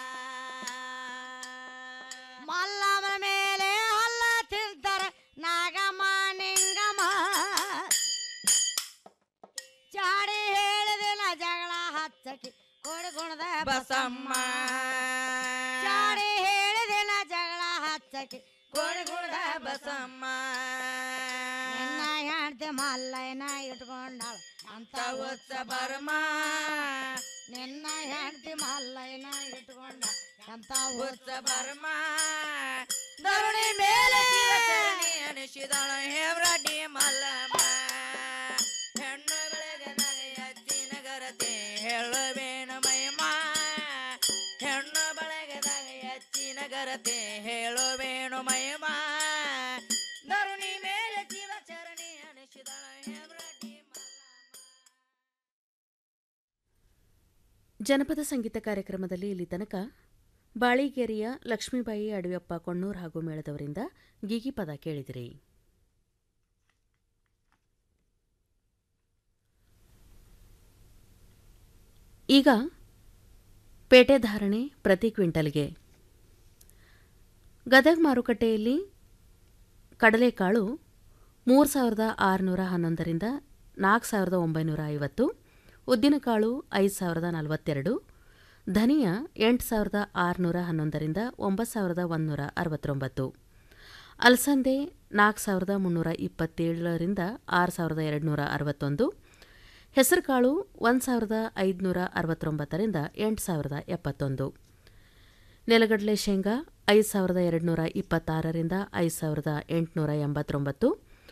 Speaker 19: ಮಲ್ಲಮ್ಮನ ಮೇಲೆ ಹಲ್ಲ ತಿಂತಾರ ನಾಗಮ್ಮ ನಿಂಗಮ್ಮ ಚಾಡಿ ಹೇಳಿದಿನ ಜಗಳ ಹಚ್ಚಕಿ ಕೊಡಗುಣದ
Speaker 11: ಬಸಮ್ಮ
Speaker 19: ಚಾಡಿ ಹೇಳಿದಿನ ಜಗಳ ಹಚ್ಚಕಿ
Speaker 11: ಕೊಡಗುಣದ ಬಸಮ್ಮ
Speaker 19: ನಿನ್ನ ಹೆಂಡ್ತಿ ಮಲ್ಲಯ್ಯನ ಇಟ್ಕೊಂಡಾಳ ಅಂತ
Speaker 11: ಉತ್ಸ ಬರ್ಮ
Speaker 19: ನಿನ್ನ ಹೆಂಡ್ತಿ ಮಲ್ಲಯ್ಯನ ಇಟ್ಕೊಂಡ ಅಂತ
Speaker 11: ಉತ್ಸ ಬರ್ಮ ಧರುಣಿ ಮೇಲೆ ಶಿವಚರಣಿ ಅನಿಸಿದಳ ಹೇಮ್ರಡಿ ಮಲ್ಲಮ್ಮ ಹೆಣ್ಣು ಬೆಳಗದಾಗ ಎತ್ತಿನ ಗರತೆ ಹೇಳುವೇನು ಮಹಿಮ ಹೆಣ್ಣು ಬೆಳಗದಾಗ ಎತ್ತಿನ ಗರತೆ ಹೇಳುವೇನು ಮಹಿಮ ಧರುಣಿ ಮೇಲೆ ಶಿವಚರಣಿ ಅನಿಸಿದಳ ಹೇಮ್ರಡಿ
Speaker 16: ಜನಪದ ಸಂಗೀತ ಕಾರ್ಯಕ್ರಮದಲ್ಲಿ ಇಲ್ಲಿ ತನಕ ಬಾಳಿಗೇರಿಯ ಲಕ್ಷ್ಮೀಬಾಯಿ ಅಡವಿಯಪ್ಪ ಕೊಣ್ಣೂರ್ ಹಾಗೂ ಮೇಳದವರಿಂದ ಗೀಗಿ ಪದ ಕೇಳಿದಿರಿ ಈಗ ಪೇಟೆ ಧಾರಣೆ ಪ್ರತಿ ಕ್ವಿಂಟಲ್ಗೆ ಗದಗ ಮಾರುಕಟ್ಟೆಯಲ್ಲಿ ಕಡಲೆಕಾಳು ಮೂರು ಸಾವಿರದ ಆರುನೂರ ಹನ್ನೊಂದರಿಂದ ನಾಲ್ಕು ಸಾವಿರದ ಒಂಬೈನೂರ ಐವತ್ತು ಉದ್ದಿನಕಾಳು ಐದು ಸಾವಿರದ ನಲವತ್ತೆರಡು ಧನಿಯಾ ಎಂಟು ಸಾವಿರದ ಆರುನೂರ ಹನ್ನೊಂದರಿಂದ ಒಂಬತ್ತು ಸಾವಿರದ ಒಂದುನೂರ ಅರವತ್ತೊಂಬತ್ತು ಅಲಸಂದೆ ನಾಲ್ಕು ಸಾವಿರದ ಮುನ್ನೂರ ಇಪ್ಪತ್ತೇಳರಿಂದ ಆರು ಸಾವಿರದ ಎರಡುನೂರ ಅರವತ್ತೊಂದು ಹೆಸರುಕಾಳು ಒಂದು ಸಾವಿರದ ಐದುನೂರ ಅರವತ್ತೊಂಬತ್ತರಿಂದ ಎಂಟು ಸಾವಿರದ ಎಪ್ಪತ್ತೊಂದು ನೆಲಗಡಲೆ ಶೇಂಗಾ ಐದು ಸಾವಿರದ ಎರಡುನೂರ ಇಪ್ಪತ್ತಾರರಿಂದ ಐದು ಸಾವಿರದ ಎಂಟುನೂರ ಎಂಬತ್ತೊಂಬತ್ತು